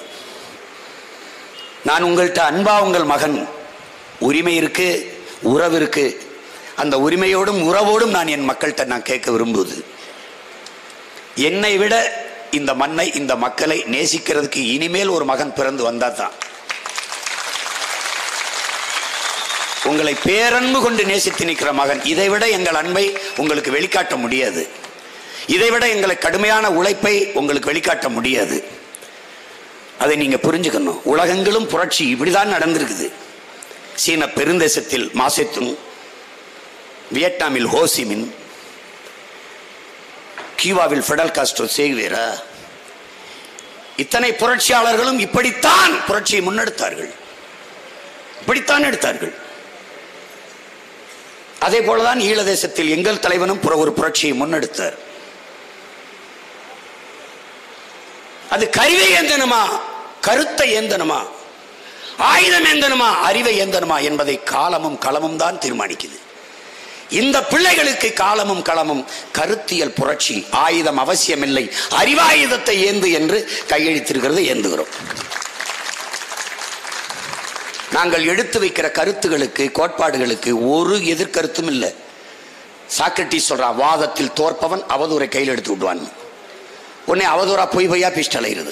Speaker 4: நான் உங்கள்கிட்ட அன்பா உங்கள் மகன் உரிமை இருக்கு உறவு இருக்கு அந்த உரிமையோடும் உறவோடும் நான் என் மக்கள்கிட்ட நான் கேட்க விரும்புவது என்னை விட இந்த மண்ணை இந்த மக்களை நேசிக்கிறதுக்கு இனிமேல் ஒரு மகன் பிறந்து வந்தா தான் உங்களை பேரன்பு கொண்டு நேசித்து நிற்கிற மகன் இதை விட எங்கள் அன்பை உங்களுக்கு வெளிக்காட்ட முடியாது இதை விட எங்களை கடுமையான உழைப்பை உங்களுக்கு வெளிக்காட்ட முடியாது அதை நீங்க புரிஞ்சுக்கணும் உலகங்களும் புரட்சி இப்படிதான் நடந்திருக்குது சீன பெருந்தேசத்தில் மாசெத்துங் வியட்நாமில் ஹோசிமின் கியூபாவில் ஃபெடல் காஸ்ட்ரோ சேகுவேரா இத்தனை புரட்சியாளர்களும் இப்படித்தான் புரட்சியை முன்னெடுத்தார்கள் இப்படித்தான் எடுத்தார்கள் அதே போலதான் ஈழ தேசத்தில் எங்கள் தலைவனும் புற- ஒரு புரட்சியை முன்னெடுத்தார் அது கருவை ஏந்தனமா கருத்தை ஏந்தனமா ஆயுதம் ஏந்தனுமா அறிவை ஏந்தனுமா என்பதை காலமும் களமும் தான் தீர்மானிக்குது இந்த பிள்ளைகளுக்கு காலமும் களமும் கருத்தியல் புரட்சி ஆயுதம் அவசியமில்லை அறிவாயுதத்தை ஏந்து என்று கையெழுத்திருக்கிறது ஏந்துகிறோம் நாங்கள் எடுத்து வைக்கிற கருத்துகளுக்கு கோட்பாடுகளுக்கு ஒரு எதிர்கருத்தும் இல்லை சாக்ரட்டிஸ் சொல்றான் வாதத்தில் தோற்பவன் அவதூரை கையில் எடுத்து விடுவான் உடனே அவதூறா பொய் பொய்யா பிஸ்டல் அலைகிறது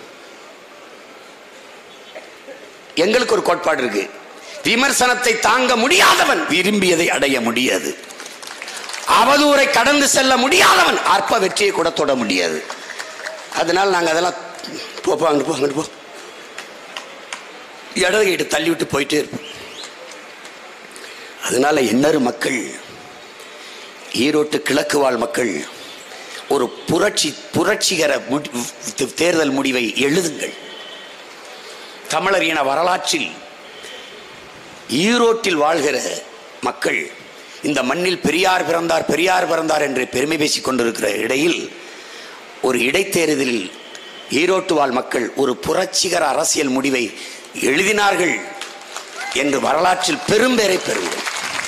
Speaker 4: எங்களுக்கு ஒரு கோட்பாடு இருக்கு விமர்சனத்தை தாங்க முடியாதவன் விரும்பியதை அடைய முடியாது அவதூரை கடந்து செல்ல முடியாதவன் அற்ப வெற்றியை கூட தொட முடியாது அதனால நாங்க அதெல்லாம் போ போ, அங்கிட்டு போ அங்கிட்டு போ இடது கைட்டு தள்ளி விட்டு போயிட்டே இருப்போம் அதனால இன்னொரு மக்கள் ஈரோட்டு கிழக்கு வாழ் மக்கள் ஒரு புரட்சி புரட்சிகர முடி- தேர்தல் முடிவை எழுதுங்கள் தமிழர் இன வரலாற்றில் ஈரோட்டில் வாழ்கிற மக்கள் இந்த மண்ணில் பெரியார் பிறந்தார் பெரியார் பிறந்தார் என்று பெருமை பேசிக் கொண்டிருக்கிற இடையில் ஒரு இடைத்தேர்தலில் ஈரோட்டு வாழ் மக்கள் ஒரு புரட்சிகர அரசியல் முடிவை எழுதினார்கள் என்று வரலாற்றில் பெரும்பேரை பெறுங்கள்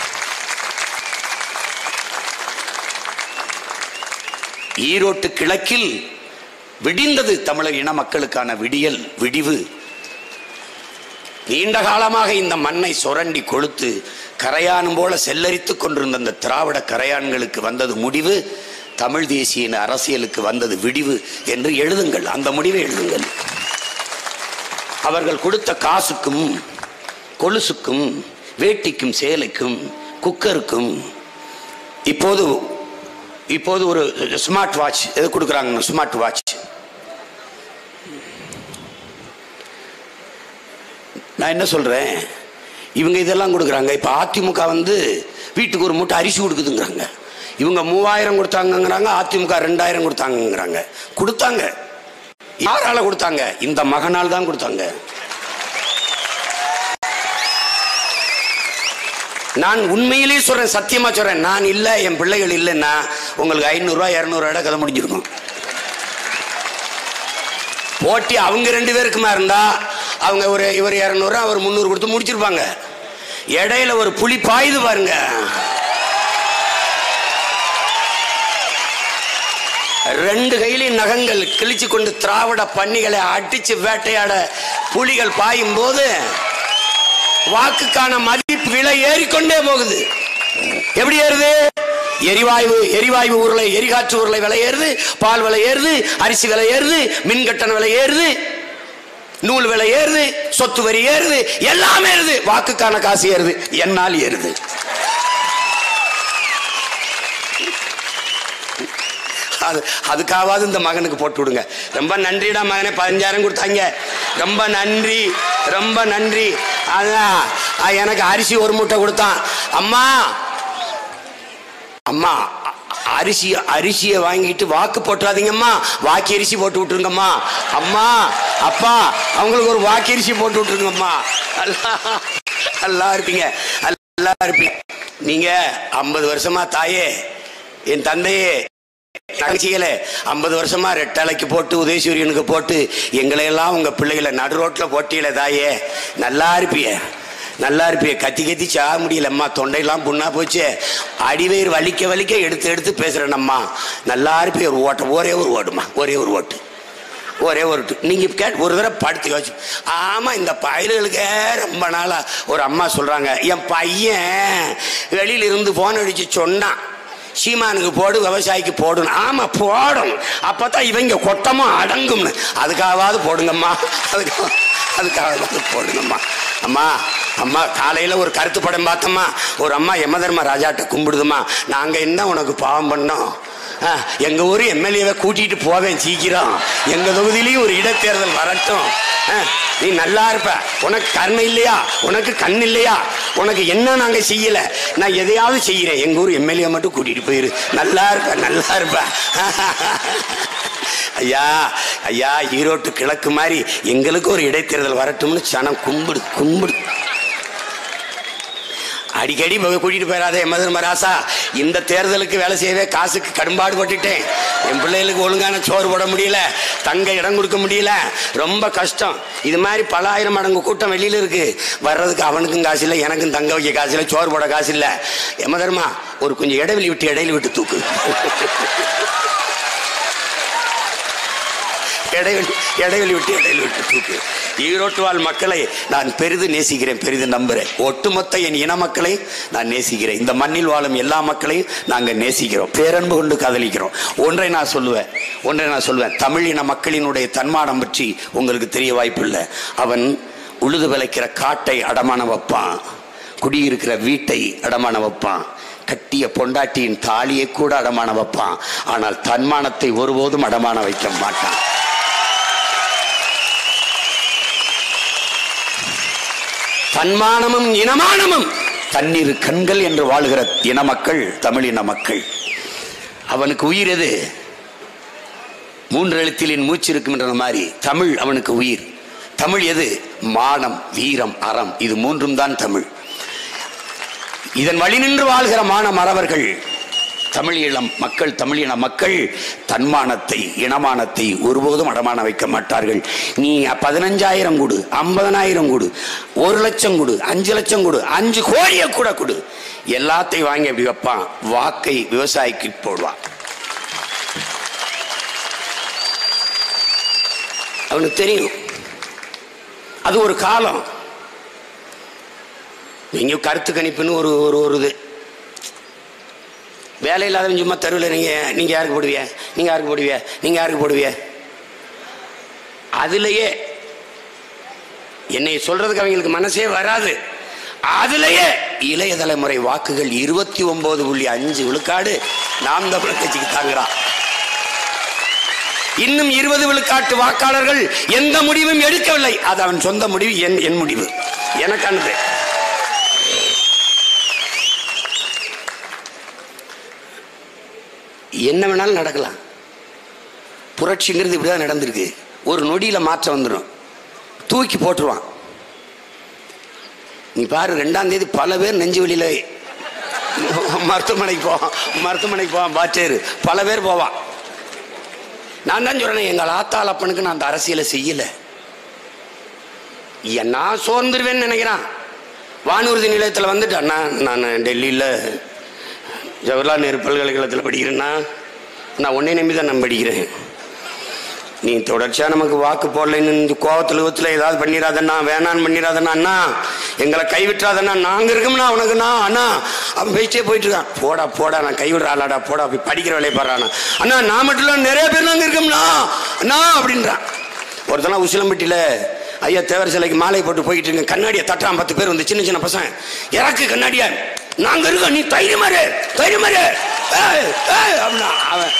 Speaker 4: ஈரோட்டு கிழக்கில் விடிந்தது தமிழர் இன மக்களுக்கான விடியல் விடிவு நீண்ட காலமாக இந்த மண்ணை சுரண்டி கொளுத்து கரையானும் போல செல்லரித்துக் கொண்டிருந்த அந்த திராவிட கரையான்களுக்கு வந்தது முடிவு தமிழ் தேசிய இன அரசியலுக்கு வந்தது விடிவு என்று எழுதுங்கள் அந்த முடிவை எழுதுங்கள் அவர்கள் கொடுத்த காசுக்கும் கொலுசுக்கும் வேட்டிக்கும் சேலைக்கும் குக்கருக்கும் இப்போது இப்போது ஒரு ஸ்மார்ட் வாட்ச் எது கொடுக்குறாங்க ஸ்மார்ட் வாட்ச் நான் என்ன சொல்றேன் இவங்க இதெல்லாம் கொடுக்குறாங்க இப்போ அதிமுக வந்து வீட்டுக்கு ஒரு மூட்டை அரிசி கொடுக்குதுங்கிறாங்க இவங்க மூவாயிரம் கொடுத்தாங்கங்கிறாங்க அதிமுக ரெண்டாயிரம் கொடுத்தாங்கங்கிறாங்க கொடுத்தாங்க யாரால கொடுத்தாங்க இந்த மகனால் தான் கொடுத்தாங்க நான் உண்மையிலேயே சொல்றேன் சத்தியமா சொல்றேன் நான் இல்ல என் பிள்ளைகள் இல்லைன்னா உங்களுக்கு ஐநூறுரூவா இரநூறுவா கதை முடிஞ்சிருக்கும் போட்டி அவங்க ரெண்டு பேருக்குமா இருந்தா அவங்க ஒரு இவர் இரநூறு அவர் முந்நூறு கொடுத்து முடிச்சிருப்பாங்க இடையில ஒரு புலி பாயுது பாருங்க ரெண்டு கையிலையும் நகங்கள் கிழிச்சு கொண்டு திராவிட பன்னிகளை அடிச்சு வேட்டையாட புலிகள் பாயும் போது வாக்குக்கான மதிப்பு விலை ஏறிக்கொண்டே போகுது எப்படி ஏறுது எரிவாயு எரிவாயு உருளை எரிகாற்று உருளை விலை ஏறுது பால் விலை ஏறுது அரிசி விலை ஏறுது மின் கட்டண விலை ஏறுது நூல் விலை ஏறுது சொத்து வரி ஏறுது எல்லாமே ஏறுது வாக்குக்கான காசு ஏறுது என்னால் ஏறுது அது அதுக்காவது இந்த மகனுக்கு போட்டு விடுங்க ரொம்ப நன்றிடா மகனே பதினஞ்சாயிரம் கொடுத்தாங்க ரொம்ப நன்றி ரொம்ப நன்றி அதான் அஹ் எனக்கு அரிசி ஒரு மூட்டை கொடுத்தான் அம்மா அம்மா அ- அரிசி அரிசியை வாங்கிட்டு வாக்கு போட்டுறாதீங்கம்மா வாக்கி அரிசி போட்டு விட்டுருங்கம்மா அம்மா அப்பா அவங்களுக்கு ஒரு வாக்கி அரிசி போட்டு விட்டுருங்கம்மா நல்லா நல்லா இருப்பீங்க நல்லா இருப்பீங்க நீங்க ஐம்பது வருஷமா தாயே என் தந்தையே தங்கச்சிகளே ஐம்பது வருஷமா ரெட்டலைக்கு போட்டு உதயசூரியனுக்கு போட்டு எங்களை எல்லாம் உங்க பிள்ளைகளை நடு ரோட்ல போட்டியில தாயே நல்லா இருப்பிய நல்லா இருப்பிய கத்தி கத்தி சாக முடியலம்மா தொண்டையெல்லாம் புண்ணா போச்சு அடிவயிறு வலிக்க வலிக்க எடுத்து எடுத்து பேசுறேன் அம்மா நல்லா இருப்பிய ஒரு ஓட்டம் ஒரே ஒரு ஓட்டுமா ஒரே ஒரு ஓட்டு ஒரே ஒரு டு- நீங்க கேட் ஒரு தடவை படுத்து யோசிச்சு ஆமா இந்த பயல்களுக்கே ரொம்ப நாளா ஒரு அம்மா சொல்றாங்க என் பையன் வெளியில இருந்து போன் அடிச்சு சொன்னான் சீமானுக்கு போடு விவசாயிக்கு போடணும் ஆமா போடணும் அப்பதான் இவங்க கொட்டமும் அடங்கும்னு அதுக்காகவாது போடுங்கம்மா அதுக்காக அதுக்காகவாது போடுங்கம்மா அம்மா அம்மா காலையில ஒரு கருத்து படம் பார்த்தம்மா ஒரு அம்மா யமதர்ம ராஜாட்ட கும்பிடுதும்மா நாங்க என்ன உனக்கு பாவம் பண்ணோம் ஆ, எங்க ஊர் எம்எல்ஏவை கூட்டிட்டு போவேன் சீக்கிரம் எங்க தொகுதியிலையும் ஒரு இடைத்தேர்தல் வரட்டும் ஆ, நீ நல்லா இருப்ப உனக்கு கருணை இல்லையா உனக்கு கண் இல்லையா உனக்கு என்ன நாங்க செய்யல நான் எதையாவது செய்யறேன் எங்க ஊர் எம்எல்ஏ மட்டும் கூட்டிட்டு போயிரு நல்லா இருப்ப நல்லா இருப்ப ஐயா ஐயா ஈரோட்டு கிழக்கு மாதிரி எங்களுக்கு ஒரு இடைத்தேர்தல் வரட்டும்னு சனம் கும்பிடு கும்பிடு அடிக்கடி போய் கூட்டிட்டு போயிடாத எம்மதர்ம ராசா இந்த தேர்தலுக்கு வேலை செய்யவே காசுக்கு கடும்பாடு பட்டுட்டேன் என் பிள்ளைகளுக்கு ஒழுங்கான சோறு போட முடியல தங்க இடம் கொடுக்க முடியல ரொம்ப கஷ்டம் இது மாதிரி பல ஆயிரம் மடங்கு கூட்டம் வெளியில இருக்கு வர்றதுக்கு அவனுக்கும் காசு இல்லை எனக்கும் தங்க வைக்க காசு இல்லை சோறு போட காசு இல்லை எம்மதர்மா ஒரு கொஞ்சம் இடைவெளி விட்டு இடையில விட்டு தூக்கு இடைவெளி இடைவெளி விட்டு இடைவெளி விட்டு தூக்கு ஈரோட்டு வாழ் மக்களை நான் பெரிது நேசிக்கிறேன் பெரிது நம்புறேன் ஒட்டுமொத்த என் இன மக்களை நான் நேசிக்கிறேன் இந்த மண்ணில் வாழும் எல்லா மக்களையும் நாங்கள் நேசிக்கிறோம் பேரன்பு கொண்டு காதலிக்கிறோம் ஒன்றை நான் சொல்லுவேன் ஒன்றை நான் சொல்லுவேன் தமிழ் இன மக்களினுடைய தன்மானம் பற்றி உங்களுக்கு தெரிய வாய்ப்பில்லை அவன் உழுது விளைக்கிற காட்டை அடமான வைப்பான் குடியிருக்கிற வீட்டை அடமான வைப்பான் கட்டிய பொண்டாட்டியின் தாலியை கூட அடமான வைப்பான் ஆனால் தன்மானத்தை ஒருபோதும் அடமான வைக்க மாட்டான் தன்மானமும் இனமானமும் தண்ணீர் கண்கள் என்று வாழ்கிற இன மக்கள் தமிழ் இன மக்கள் அவனுக்கு உயிர் எது மூன்று எழுத்திலின் மூச்சு இருக்கும் என்ற மாதிரி தமிழ் அவனுக்கு உயிர் தமிழ் எது மானம் வீரம் அறம் இது மூன்றும் தான் தமிழ் இதன் வழி நின்று வாழ்கிற மான மறவர்கள் தமிழ் இளம் மக்கள் தமிழ் இன மக்கள் தன்மானத்தை இனமானத்தை ஒருபோதும் அடமான வைக்க மாட்டார்கள் நீ பதினஞ்சாயிரம் கொடு ஐம்பதனாயிரம் கொடு ஒரு லட்சம் கொடு அஞ்சு லட்சம் கொடு அஞ்சு கோடியை கூட கொடு எல்லாத்தையும் வாங்கி அப்படி வைப்பான் வாக்கை விவசாயிக்கு போடுவான் அவனுக்கு தெரியும் அது ஒரு காலம் நீங்க கருத்து கணிப்புன்னு ஒரு ஒரு ஒரு இது வேலை இல்லாதவன் சும்மா தெருவில் நீங்க நீங்க யாருக்கு போடுவிய நீங்க யாருக்கு போடுவிய நீங்க யாருக்கு போடுவிய அதுலயே என்னை சொல்றதுக்கு அவங்களுக்கு மனசே வராது அதுலயே இளைய தலைமுறை வாக்குகள் இருபத்தி ஒன்பது புள்ளி அஞ்சு விழுக்காடு நாம் தமிழர் கட்சிக்கு தாங்குறான் இன்னும் இருபது விழுக்காட்டு வாக்காளர்கள் எந்த முடிவும் எடுக்கவில்லை அது அவன் சொந்த முடிவு என் என் முடிவு எனக்கானது என்ன வேணாலும் நடக்கலாம் புரட்சிங்கிறது இப்படிதான் நடந்திருக்கு ஒரு நொடியில மாற்றம் வந்துடும் தூக்கி போட்டுருவான் நீ பாரு ரெண்டாம் தேதி பல பேர் நெஞ்சு வெளியில மருத்துவமனைக்கு போவான் மருத்துவமனைக்கு போவான் பாச்சேரு பல பேர் போவான் நான் தான் சொல்றேன் எங்கள் ஆத்தாள் அப்பனுக்கு நான் அந்த அரசியலை செய்யல ஏன் நான் சோர்ந்துருவேன்னு நினைக்கிறான் வானூர்தி நிலையத்தில் வந்துட்டேன் நான் நான் டெல்லியில் ஜவஹர்லால் நேரு பல்கலைக்கழகத்தில் படிக்கிறேன்னா நான் உன்னை நம்பி தான் நான் படிக்கிறேன் நீ தொடர்ச்சியாக நமக்கு வாக்கு போடலைன்னு இந்த கோவத்தில் விவத்தில் ஏதாவது பண்ணிடாதண்ணா வேணான்னு பண்ணிடாதண்ணா அண்ணா எங்களை கைவிட்டுறாதண்ணா நாங்கள் இருக்கோம்னா அவனுக்குண்ணா அண்ணா அவன் பேசிட்டே போயிட்டு இருக்கான் போடா போடா நான் கைவிடுற ஆளாடா போடா போய் படிக்கிற வேலையை பாடுறானா அண்ணா நான் மட்டும் இல்லை நிறைய பேர் நாங்கள் இருக்கோம்னா அண்ணா அப்படின்றான் ஒருத்தனா உசிலம்பட்டியில் ஐயா தேவர் சிலைக்கு மாலை போட்டு போயிட்டு இருக்கேன் கண்ணாடியை தட்டுறான் பத்து பேர் வந்து சின்ன சின்ன பசங்க இறக்கு கண்ணாடியா நாங்க இருக்கோம் நீ தைரியமா இரு தைரியமா இரு ஏய், ஏய், அப்படின்னா அவன்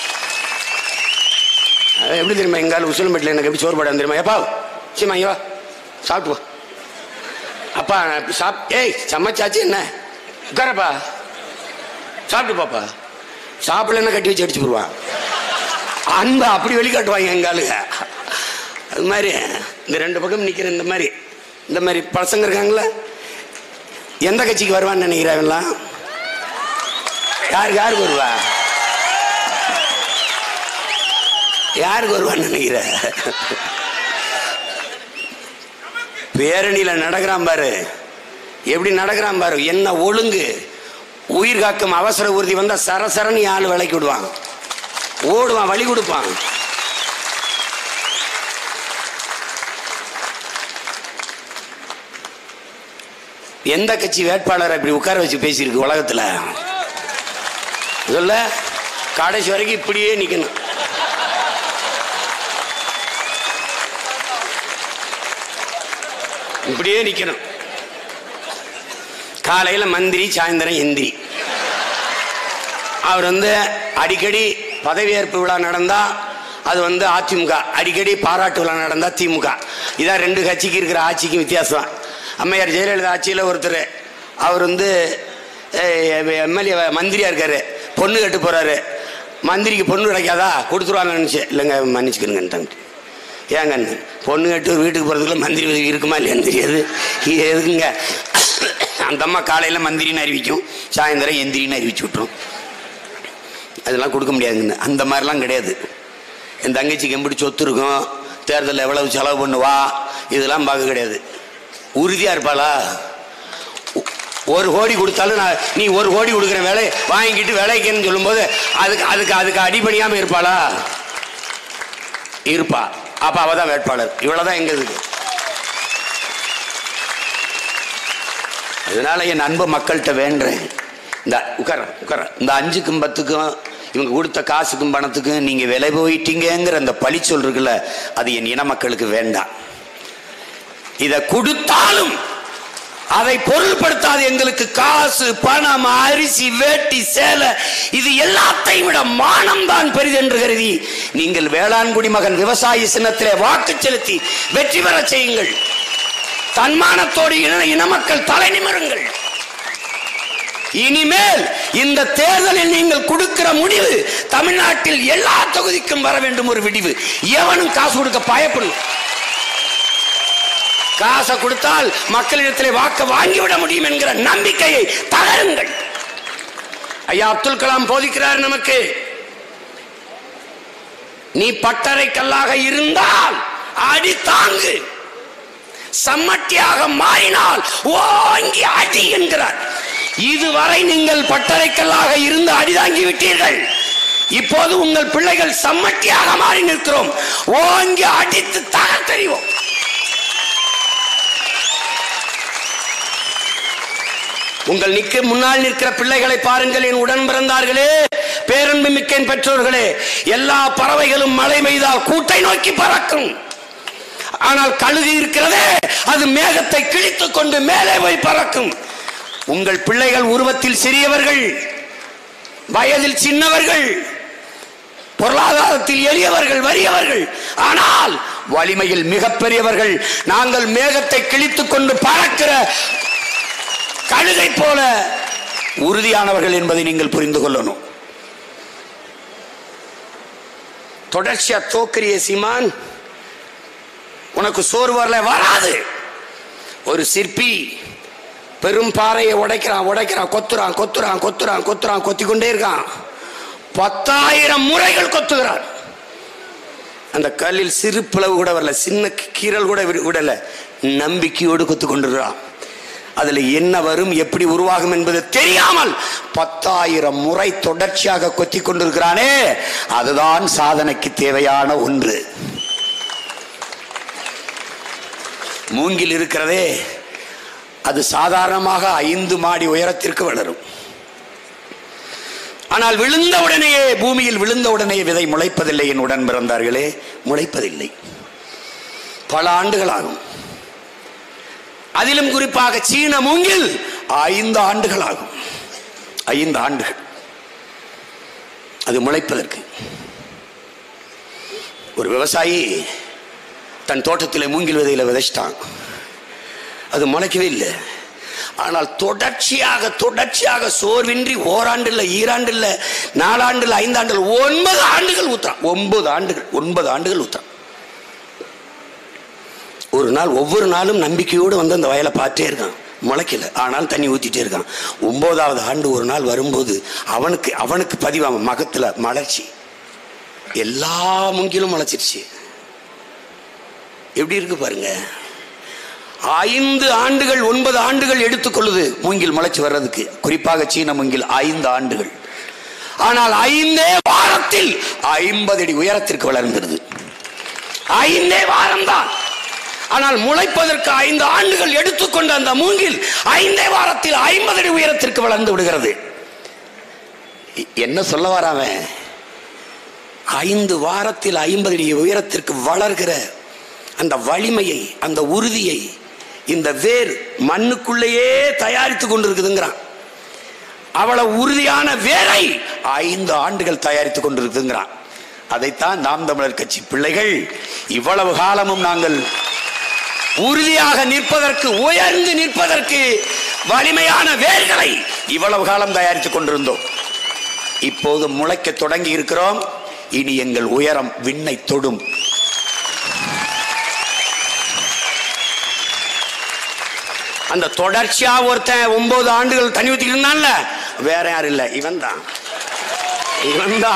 Speaker 4: அவன் எப்படி தெரியுமா எங்கால உசிலம்பட்டியில் எனக்கு எப்படி சோறு போடாது தெரியுமா ஏப்பா சீமா இங்க வா சாப்பிட்டு போ அப்பா நான் சாப் ஏய் சமைச்சாச்சு என்ன உட்காரப்பா சாப்பிட்டு பாப்பா சாப்பிடலன்னா கட்டி வச்சு அடிச்சு போடுவான் அன்பை அப்படி வெளிக்காட்டுவாங்க எங்க ஆளுங்க அது மாதிரி இந்த ரெண்டு பக்கம் நிக்கிற இந்த மாதிரி இந்த மாதிரி பசங்க இருக்காங்களா எந்த கட்சிக்கு வருவான்னு நினைக்கிறாங்களாம் யாருக்கு யாருக்கு வருவா யாருக்கு வருவான்னு நினைக்கிற பேரணியில நடக்கிறான் பாரு எப்படி நடக்கிறான் பாரு என்ன ஒழுங்கு உயிர் காக்கும் அவசர ஊர்தி வந்தா சரசரன்னு ஆள் விலைக்கு விடுவான் ஓடுவான் வழி கொடுப்பான் எந்த கட்சி வேட்பாளரை இப்படி உட்கார வச்சு பேசியிருக்கு உலகத்துல சொல்ல கடைசி வரைக்கும் இப்படியே நிக்கணும் இப்படியே நிக்கணும் காலையில மந்திரி சாயந்தரம் எந்திரி அவர் வந்து அடிக்கடி பதவியேற்பு விழா நடந்தா அது வந்து அதிமுக அடிக்கடி பாராட்டு விழா நடந்தா திமுக இதான் ரெண்டு கட்சிக்கு இருக்கிற ஆட்சிக்கும் வித்தியாசம் அம்மையார் ஜெயலலிதா ஆட்சியில் ஒருத்தர் அவர் வந்து எம்எல்ஏ மந்திரியா இருக்காரு பொண்ணு கட்டு போறாரு மந்திரிக்கு பொண்ணு கிடைக்காதா கொடுத்துருவாங்கன்னு நினைச்சு இல்லைங்க மன்னிச்சுக்கணுங்கன்ட்டாங்க ஏங்க பொண்ணு கட்டு ஒரு வீட்டுக்கு போகிறதுக்குள்ள மந்திரி உதவி இருக்குமா இல்லையான்னு தெரியாது இது எதுக்குங்க அந்த அம்மா காலையில் மந்திரின்னு அறிவிக்கும் சாயந்தரம் எந்திரின்னு அறிவிச்சு விட்டுரும் அதெல்லாம் கொடுக்க முடியாதுங்கன்னு அந்த மாதிரிலாம் கிடையாது என் தங்கச்சிக்கு எப்படி சொத்து இருக்கும் தேர்தலில் எவ்வளவு செலவு பண்ணுவா இதெல்லாம் பார்க்க கிடையாது உறுதியாக இருப்பாளா ஒ- ஒரு கோடி கொடுத்தாலும் நான் நீ ஒரு கோடி கொடுக்குற வேலை வாங்கிட்டு விலைக்குன்னு சொல்லும்போது அதுக்கு அதுக்கு அதுக்கு அடிபணியாமல் இருப்பாளா இருப்பா அப்ப அவ தான் வேட்பாளர் இவ்வளவுதான் எங்க இருக்கு அதனால என் அன்பு மக்கள்கிட்ட வேண்டுறேன் இந்த உட்கார உட்கார இந்த அஞ்சுக்கும் பத்துக்கும் இவங்க கொடுத்த காசுக்கும் பணத்துக்கும் நீங்க விலை போயிட்டீங்கங்கிற அந்த பழி சொல் இருக்குல்ல அது என் இன மக்களுக்கு வேண்டாம் இதை கொடுத்தாலும் அதை பொருள்படுத்தாது எங்களுக்கு காசு பணம் அரிசி வேட்டி சேலை இது எல்லாத்தையும் விட மானம் தான் பெரிதென்று கருதி நீங்கள் வேளாண்குடி மகன் விவசாயி சின்னத்திலே வாக்கு செலுத்தி வெற்றி பெற செய்யுங்கள் தன்மானத்தோடு இன இன மக்கள் தலை நிமிருங்கள் இனிமேல் இந்த தேர்தலில் நீங்கள் கொடுக்கிற முடிவு தமிழ்நாட்டில் எல்லா தொகுதிக்கும் வர வேண்டும் ஒரு விடிவு எவனும் காசு கொடுக்க பயப்படும் காசை கொடுத்தால் மக்களிடத்திலே வாக்க வாங்கிவிட முடியும் என்கிற நம்பிக்கையை தகருங்கள் ஐயா அப்துல் கலாம் போதிக்கிறார் நமக்கு நீ பட்டறை கல்லாக இருந்தால் அடி தாங்கு சம்மட்டியாக மாறினால் ஓங்கி அடி என்கிறார் இதுவரை நீங்கள் பட்டறைக்கல்லாக இருந்து அடிதாங்கி விட்டீர்கள் இப்போது உங்கள் பிள்ளைகள் சம்மட்டியாக மாறி நிற்கிறோம் ஓங்கி அடித்து தகர்த்தறிவோம் உங்கள் நிக்க முன்னால் நிற்கிற பிள்ளைகளை பாருங்கள் என் உடன் பிறந்தார்களே பேரன்பு மிக்க என் பெற்றோர்களே எல்லா பறவைகளும் மழை பெய்தால் கூட்டை நோக்கி பறக்கும் ஆனால் கழுகு இருக்கிறதே அது மேகத்தை கிழித்துக் கொண்டு மேலே போய் பறக்கும் உங்கள் பிள்ளைகள் உருவத்தில் சிறியவர்கள் வயதில் சின்னவர்கள் பொருளாதாரத்தில் எளியவர்கள் வறியவர்கள் ஆனால் வலிமையில் மிகப்பெரியவர்கள் நாங்கள் மேகத்தை கிழித்துக் கொண்டு பறக்கிற கழுதை போல உறுதியானவர்கள் என்பதை நீங்கள் புரிந்து கொள்ளணும் தொடர்ச்சியா தோக்கிரிய சீமான் உனக்கு சோறு வரல வராது ஒரு சிற்பி பெரும் பாறையை உடைக்கிறான் உடைக்கிறான் கொத்துறான் கொத்துறான் கொத்துறான் கொத்துறான் கொத்தி கொண்டே இருக்கான் பத்தாயிரம் முறைகள் கொத்துகிறான் அந்த கல்லில் சிறு பிளவு கூட வரல சின்ன கீறல் கூட விட- விடல நம்பிக்கையோடு கொத்து கொண்டிருக்கிறான் அதுல என்ன வரும் எப்படி உருவாகும் என்பது தெரியாமல் பத்தாயிரம் முறை தொடர்ச்சியாக கொத்தி கொண்டிருக்கிறானே அதுதான் சாதனைக்கு தேவையான ஒன்று மூங்கில் இருக்கிறதே அது சாதாரணமாக ஐந்து மாடி உயரத்திற்கு வளரும் ஆனால் விழுந்த உடனேயே பூமியில் விழுந்த உடனே விதை முளைப்பதில்லை என் உடன் பிறந்தார்களே முளைப்பதில்லை பல ஆண்டுகள் ஆகும் அதிலும் குறிப்பாக சீன மூங்கில் ஐந்து ஆண்டுகள் ஆகும் ஐந்து ஆண்டுகள் அது முளைப்பதற்கு ஒரு விவசாயி தன் தோட்டத்தில் மூங்கில் விதையில விதைச்சிட்டான் அது முளைக்கவே இல்லை ஆனால் தொடர்ச்சியாக தொடர்ச்சியாக சோர்வின்றி ஓராண்டில் ஈராண்டில் நாலாண்டில் ஐந்தாண்டில் ஒன்பது ஆண்டுகள் ஊத்துறான் ஒன்பது ஆண்டுகள் ஒன்பது ஆண்டுகள் ஊத்துறான் ஒரு நாள் ஒவ்வொரு நாளும் நம்பிக்கையோடு வந்து அந்த வயலை பார்த்தே இருக்கான் முளைக்கல ஆனால் தண்ணி ஊத்திட்டே இருக்கான் ஒன்பதாவது ஆண்டு ஒரு நாள் வரும்போது அவனுக்கு அவனுக்கு பதிவாம மகத்துல மலர்ச்சி எல்லா மூங்கிலும் முளைச்சிருச்சு எப்படி இருக்கு பாருங்க ஐந்து ஆண்டுகள் ஒன்பது ஆண்டுகள் எடுத்துக்கொள்ளுது மூங்கில் முளைச்சு வர்றதுக்கு குறிப்பாக சீன மூங்கில் ஐந்து ஆண்டுகள் ஆனால் ஐந்தே வாரத்தில் ஐம்பது அடி உயரத்திற்கு வளர்ந்துருது ஐந்தே வாரம்தான் ஆனால் முளைப்பதற்கு ஐந்து ஆண்டுகள் எடுத்துக்கொண்ட அந்த மூங்கில் ஐந்தே வாரத்தில் ஐம்பது அடி உயரத்திற்கு வளர்ந்து விடுகிறது எ- என்ன சொல்ல வராவன் ஐந்து வாரத்தில் ஐம்பது அடி உயரத்திற்கு வளர்கிற அந்த வலிமையை அந்த உறுதியை இந்த வேர் மண்ணுக்குள்ளேயே தயாரித்து கொண்டிருக்குதுங்கிறான் அவ்வளவு உறுதியான வேரை ஐந்து ஆண்டுகள் தயாரித்துக் கொண்டிருக்குதுங்கிறான் அதைத்தான் நாம் தமிழர் கட்சி பிள்ளைகள் இவ்வளவு காலமும் நாங்கள் உறுதியாக நிற்பதற்கு உயர்ந்து நிற்பதற்கு வலிமையான வேர்களை இவ்வளவு காலம் தயாரித்துக் கொண்டிருந்தோம் இப்போது முளைக்க தொடங்கி இருக்கிறோம் இனி எங்கள் உயரம் விண்ணை தொடும் அந்த தொடர்ச்சியா ஒருத்தன் ஒன்பது ஆண்டுகள் தண்ணி ஊத்திக்கிட்டு இருந்தான்ல வேற யாரும் இல்ல இவன் தான் இவன் தான்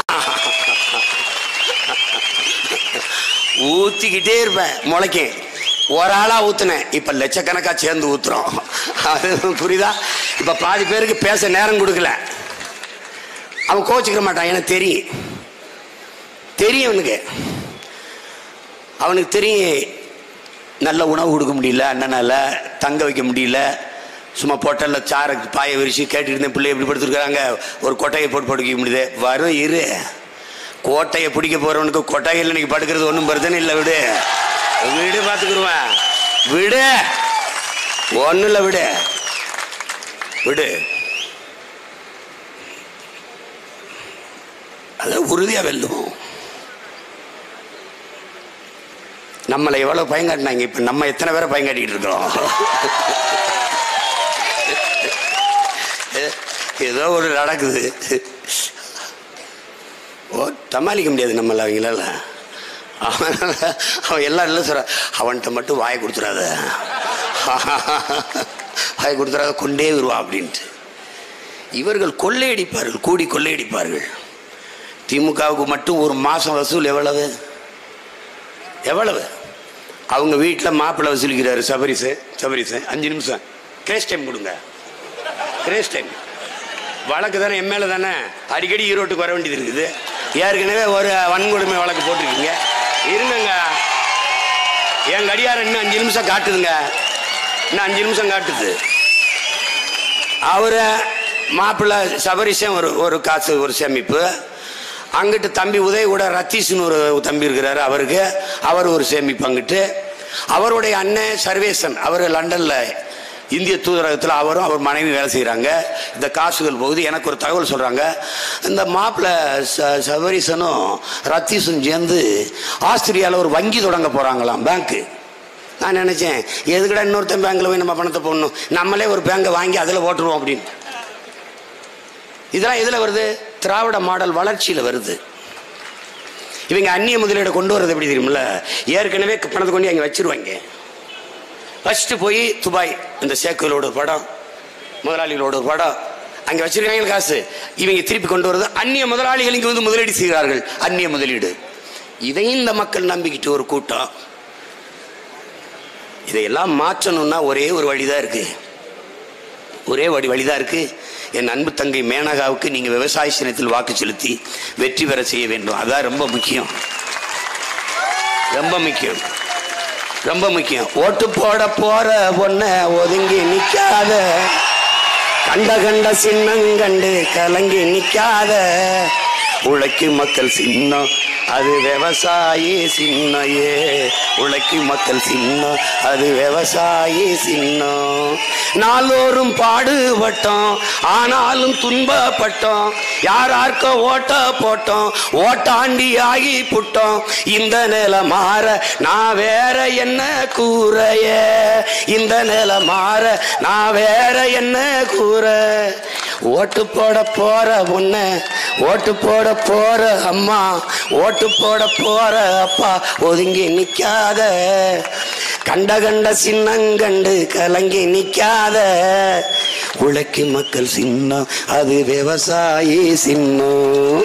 Speaker 4: ஊத்திக்கிட்டே இருப்பேன் முளைக்கும் ஒரு ஆளா ஊத்துனேன் இப்ப லட்சக்கணக்கா சேர்ந்து ஊத்துறோம் அது புரியுதா இப்ப பாதி பேருக்கு பேச நேரம் கொடுக்கல அவன் கோச்சிக்க மாட்டான் எனக்கு தெரியும் தெரியும் அவனுக்கு அவனுக்கு தெரியும் நல்ல உணவு கொடுக்க முடியல அண்ணனால தங்க வைக்க முடியல சும்மா பொட்டல்ல சாரை பாய விரிச்சு கேட்டுட்டு இருந்தேன் பிள்ளை எப்படி படுத்துருக்காங்க ஒரு கொட்டையை போட்டு படுக்க முடியுது வரும் இரு கோட்டையை பிடிக்க போறவனுக்கு கொட்டையில் இன்னைக்கு படுக்கிறது ஒன்றும் பிரச்சனை இல்லை விடு வீடு பார்த்துக்குருவேன் விடு ஒன்றும் இல்லை விடு விடு அது உறுதியா வெல்லும் நம்மளை எவ்வளவு பயங்காட்டினாங்க இப்ப நம்ம எத்தனை பேரை பயங்காட்டிட்டு இருக்கிறோம் ஏதோ ஒரு நடக்குது ஓ சமாளிக்க முடியாது நம்மள அவங்களால அவன் அவன் எல்லாம் இல்லை சொல்ற அவன்கிட்ட மட்டும் வாயை கொடுத்துறாத வாயை கொடுத்துறாத கொண்டே வருவான் அப்படின்ட்டு இவர்கள் கொள்ளையடிப்பார்கள் கூடி கொள்ளையடிப்பார்கள் திமுகவுக்கு மட்டும் ஒரு மாசம் வசூல் எவ்வளவு எவ்வளவு அவங்க வீட்டில் மாப்பிள்ளை வசூலிக்கிறாரு சபரிசு சபரிசு அஞ்சு நிமிஷம் கிரேஸ் டைம் கொடுங்க கிரேஸ் டைம் வழக்கு தானே எம்எல்ஏ தானே அடிக்கடி ஈரோட்டுக்கு வர வேண்டியது இருக்குது ஏற்கனவே ஒரு வன்கொடுமை வழக்கு போட்டிருக்கீங்க இருங்கங்க என் கடியாரம் இன்னும் அஞ்சு நிமிஷம் காட்டுதுங்க இன்னும் அஞ்சு நிமிஷம் காட்டுது அவரை மாப்பிள்ளை சபரிசம் ஒரு ஒரு காசு ஒரு சேமிப்பு அங்கிட்டு தம்பி உதய கூட ரத்தீஷ்னு ஒரு தம்பி இருக்கிறாரு அவருக்கு அவர் ஒரு சேமிப்பு அங்கிட்டு அவருடைய அண்ணன் சர்வேசன் அவர் லண்டன்ல இந்திய தூதரகத்தில் அவரும் அவர் மனைவி வேலை செய்கிறாங்க இந்த காசுகள் போகுது எனக்கு ஒரு தகவல் சொல்கிறாங்க இந்த மாப்பிள்ளை ச சபரிசனும் ரத்தீஷும் சேர்ந்து ஆஸ்திரியாவில் ஒரு வங்கி தொடங்க போகிறாங்களாம் பேங்க்கு நான் நினச்சேன் எதுக்கடா இன்னொருத்தன் பேங்க்கில் போய் நம்ம பணத்தை போடணும் நம்மளே ஒரு பேங்கை வாங்கி அதில் போட்டுருவோம் அப்படின்னு இதெல்லாம் எதில் வருது திராவிட மாடல் வளர்ச்சியில் வருது இவங்க அந்நிய முதலீடை கொண்டு வரது எப்படி தெரியுமில்ல ஏற்கனவே பணத்தை கொண்டு அங்கே வச்சிருவாங்க ஃபஸ்ட்டு போய் துபாய் இந்த சேக்குகளோட ஒரு படம் முதலாளிகளோட ஒரு படம் அங்கே வச்சிருக்காங்க காசு இவங்க திருப்பி கொண்டு வரது அந்நிய முதலாளிகள் இங்கே வந்து முதலீடு செய்கிறார்கள் அந்நிய முதலீடு இதையும் இந்த மக்கள் நம்பிக்கிட்டு ஒரு கூட்டம் இதையெல்லாம் மாற்றணும்னா ஒரே ஒரு வழிதான் இருக்கு ஒரே வழி வழிதான் இருக்கு என் அன்பு தங்கை மேனகாவுக்கு நீங்க விவசாய சின்னத்தில் வாக்கு செலுத்தி வெற்றி பெற செய்ய வேண்டும் அதான் ரொம்ப முக்கியம் ரொம்ப முக்கியம் ரொம்ப முக்கியம் ஓட்டு போட போற பொண்ண ஒதுங்கி நிக்காத கண்ட கண்ட சின்னங்கண்டு கலங்கி நிக்காத உழைக்கும் மக்கள் சின்னம் அது விவசாயி சின்னையே உழைக்கும் மக்கள் சின்னம் அது விவசாயி சின்னம் நாளோறும் பாடுபட்டோம் ஆனாலும் துன்பப்பட்டோம் யாரார்க்க ஓட்ட போட்டோம் ஓட்டாண்டி ஆகி புட்டோம் இந்த நில மாற நான் வேற என்ன கூறைய இந்த நில மாற நான் வேற என்ன கூற ஓட்டு போட போற பொண்ண ஓட்டு போட போற அம்மா ஓட்டு போட போற அப்பா ஒதுங்கி நிக்காத கண்ட கண்ட சின்னங்கண்டு கலங்கி நிக்காத உழைக்கும் மக்கள் சின்னம் அது விவசாயி சின்னம்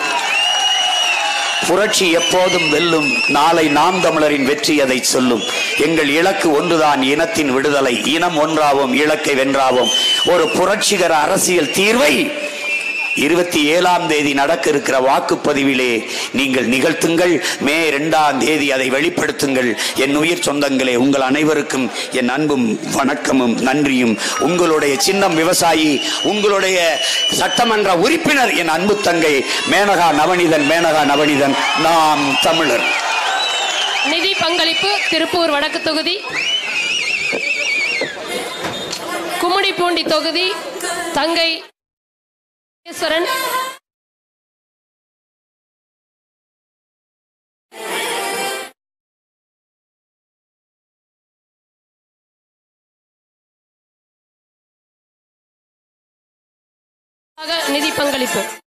Speaker 4: புரட்சி எப்போதும் வெல்லும் நாளை நாம் தமிழரின் வெற்றி அதை சொல்லும் எங்கள் இலக்கு ஒன்றுதான் இனத்தின் விடுதலை இனம் ஒன்றாவோம் இலக்கை வென்றாவோம் ஒரு புரட்சிகர அரசியல் தீர்வை இருபத்தி ஏழாம் தேதி நடக்க இருக்கிற வாக்குப்பதிவிலே நீங்கள் நிகழ்த்துங்கள் மே இரண்டாம் தேதி அதை வெளிப்படுத்துங்கள் என் உயிர் சொந்தங்களே உங்கள் அனைவருக்கும் என் அன்பும் வணக்கமும் நன்றியும் உங்களுடைய சின்னம் விவசாயி உங்களுடைய சட்டமன்ற உறுப்பினர் என் அன்பு தங்கை மேனகா நவனிதன் மேனகா நவனிதன் நாம் தமிழர்
Speaker 2: நிதி பங்களிப்பு திருப்பூர் வடக்கு தொகுதி கும்மிடிப்பூண்டி தொகுதி தங்கை ஈஸ்வரன் நிதி பங்களிப்பு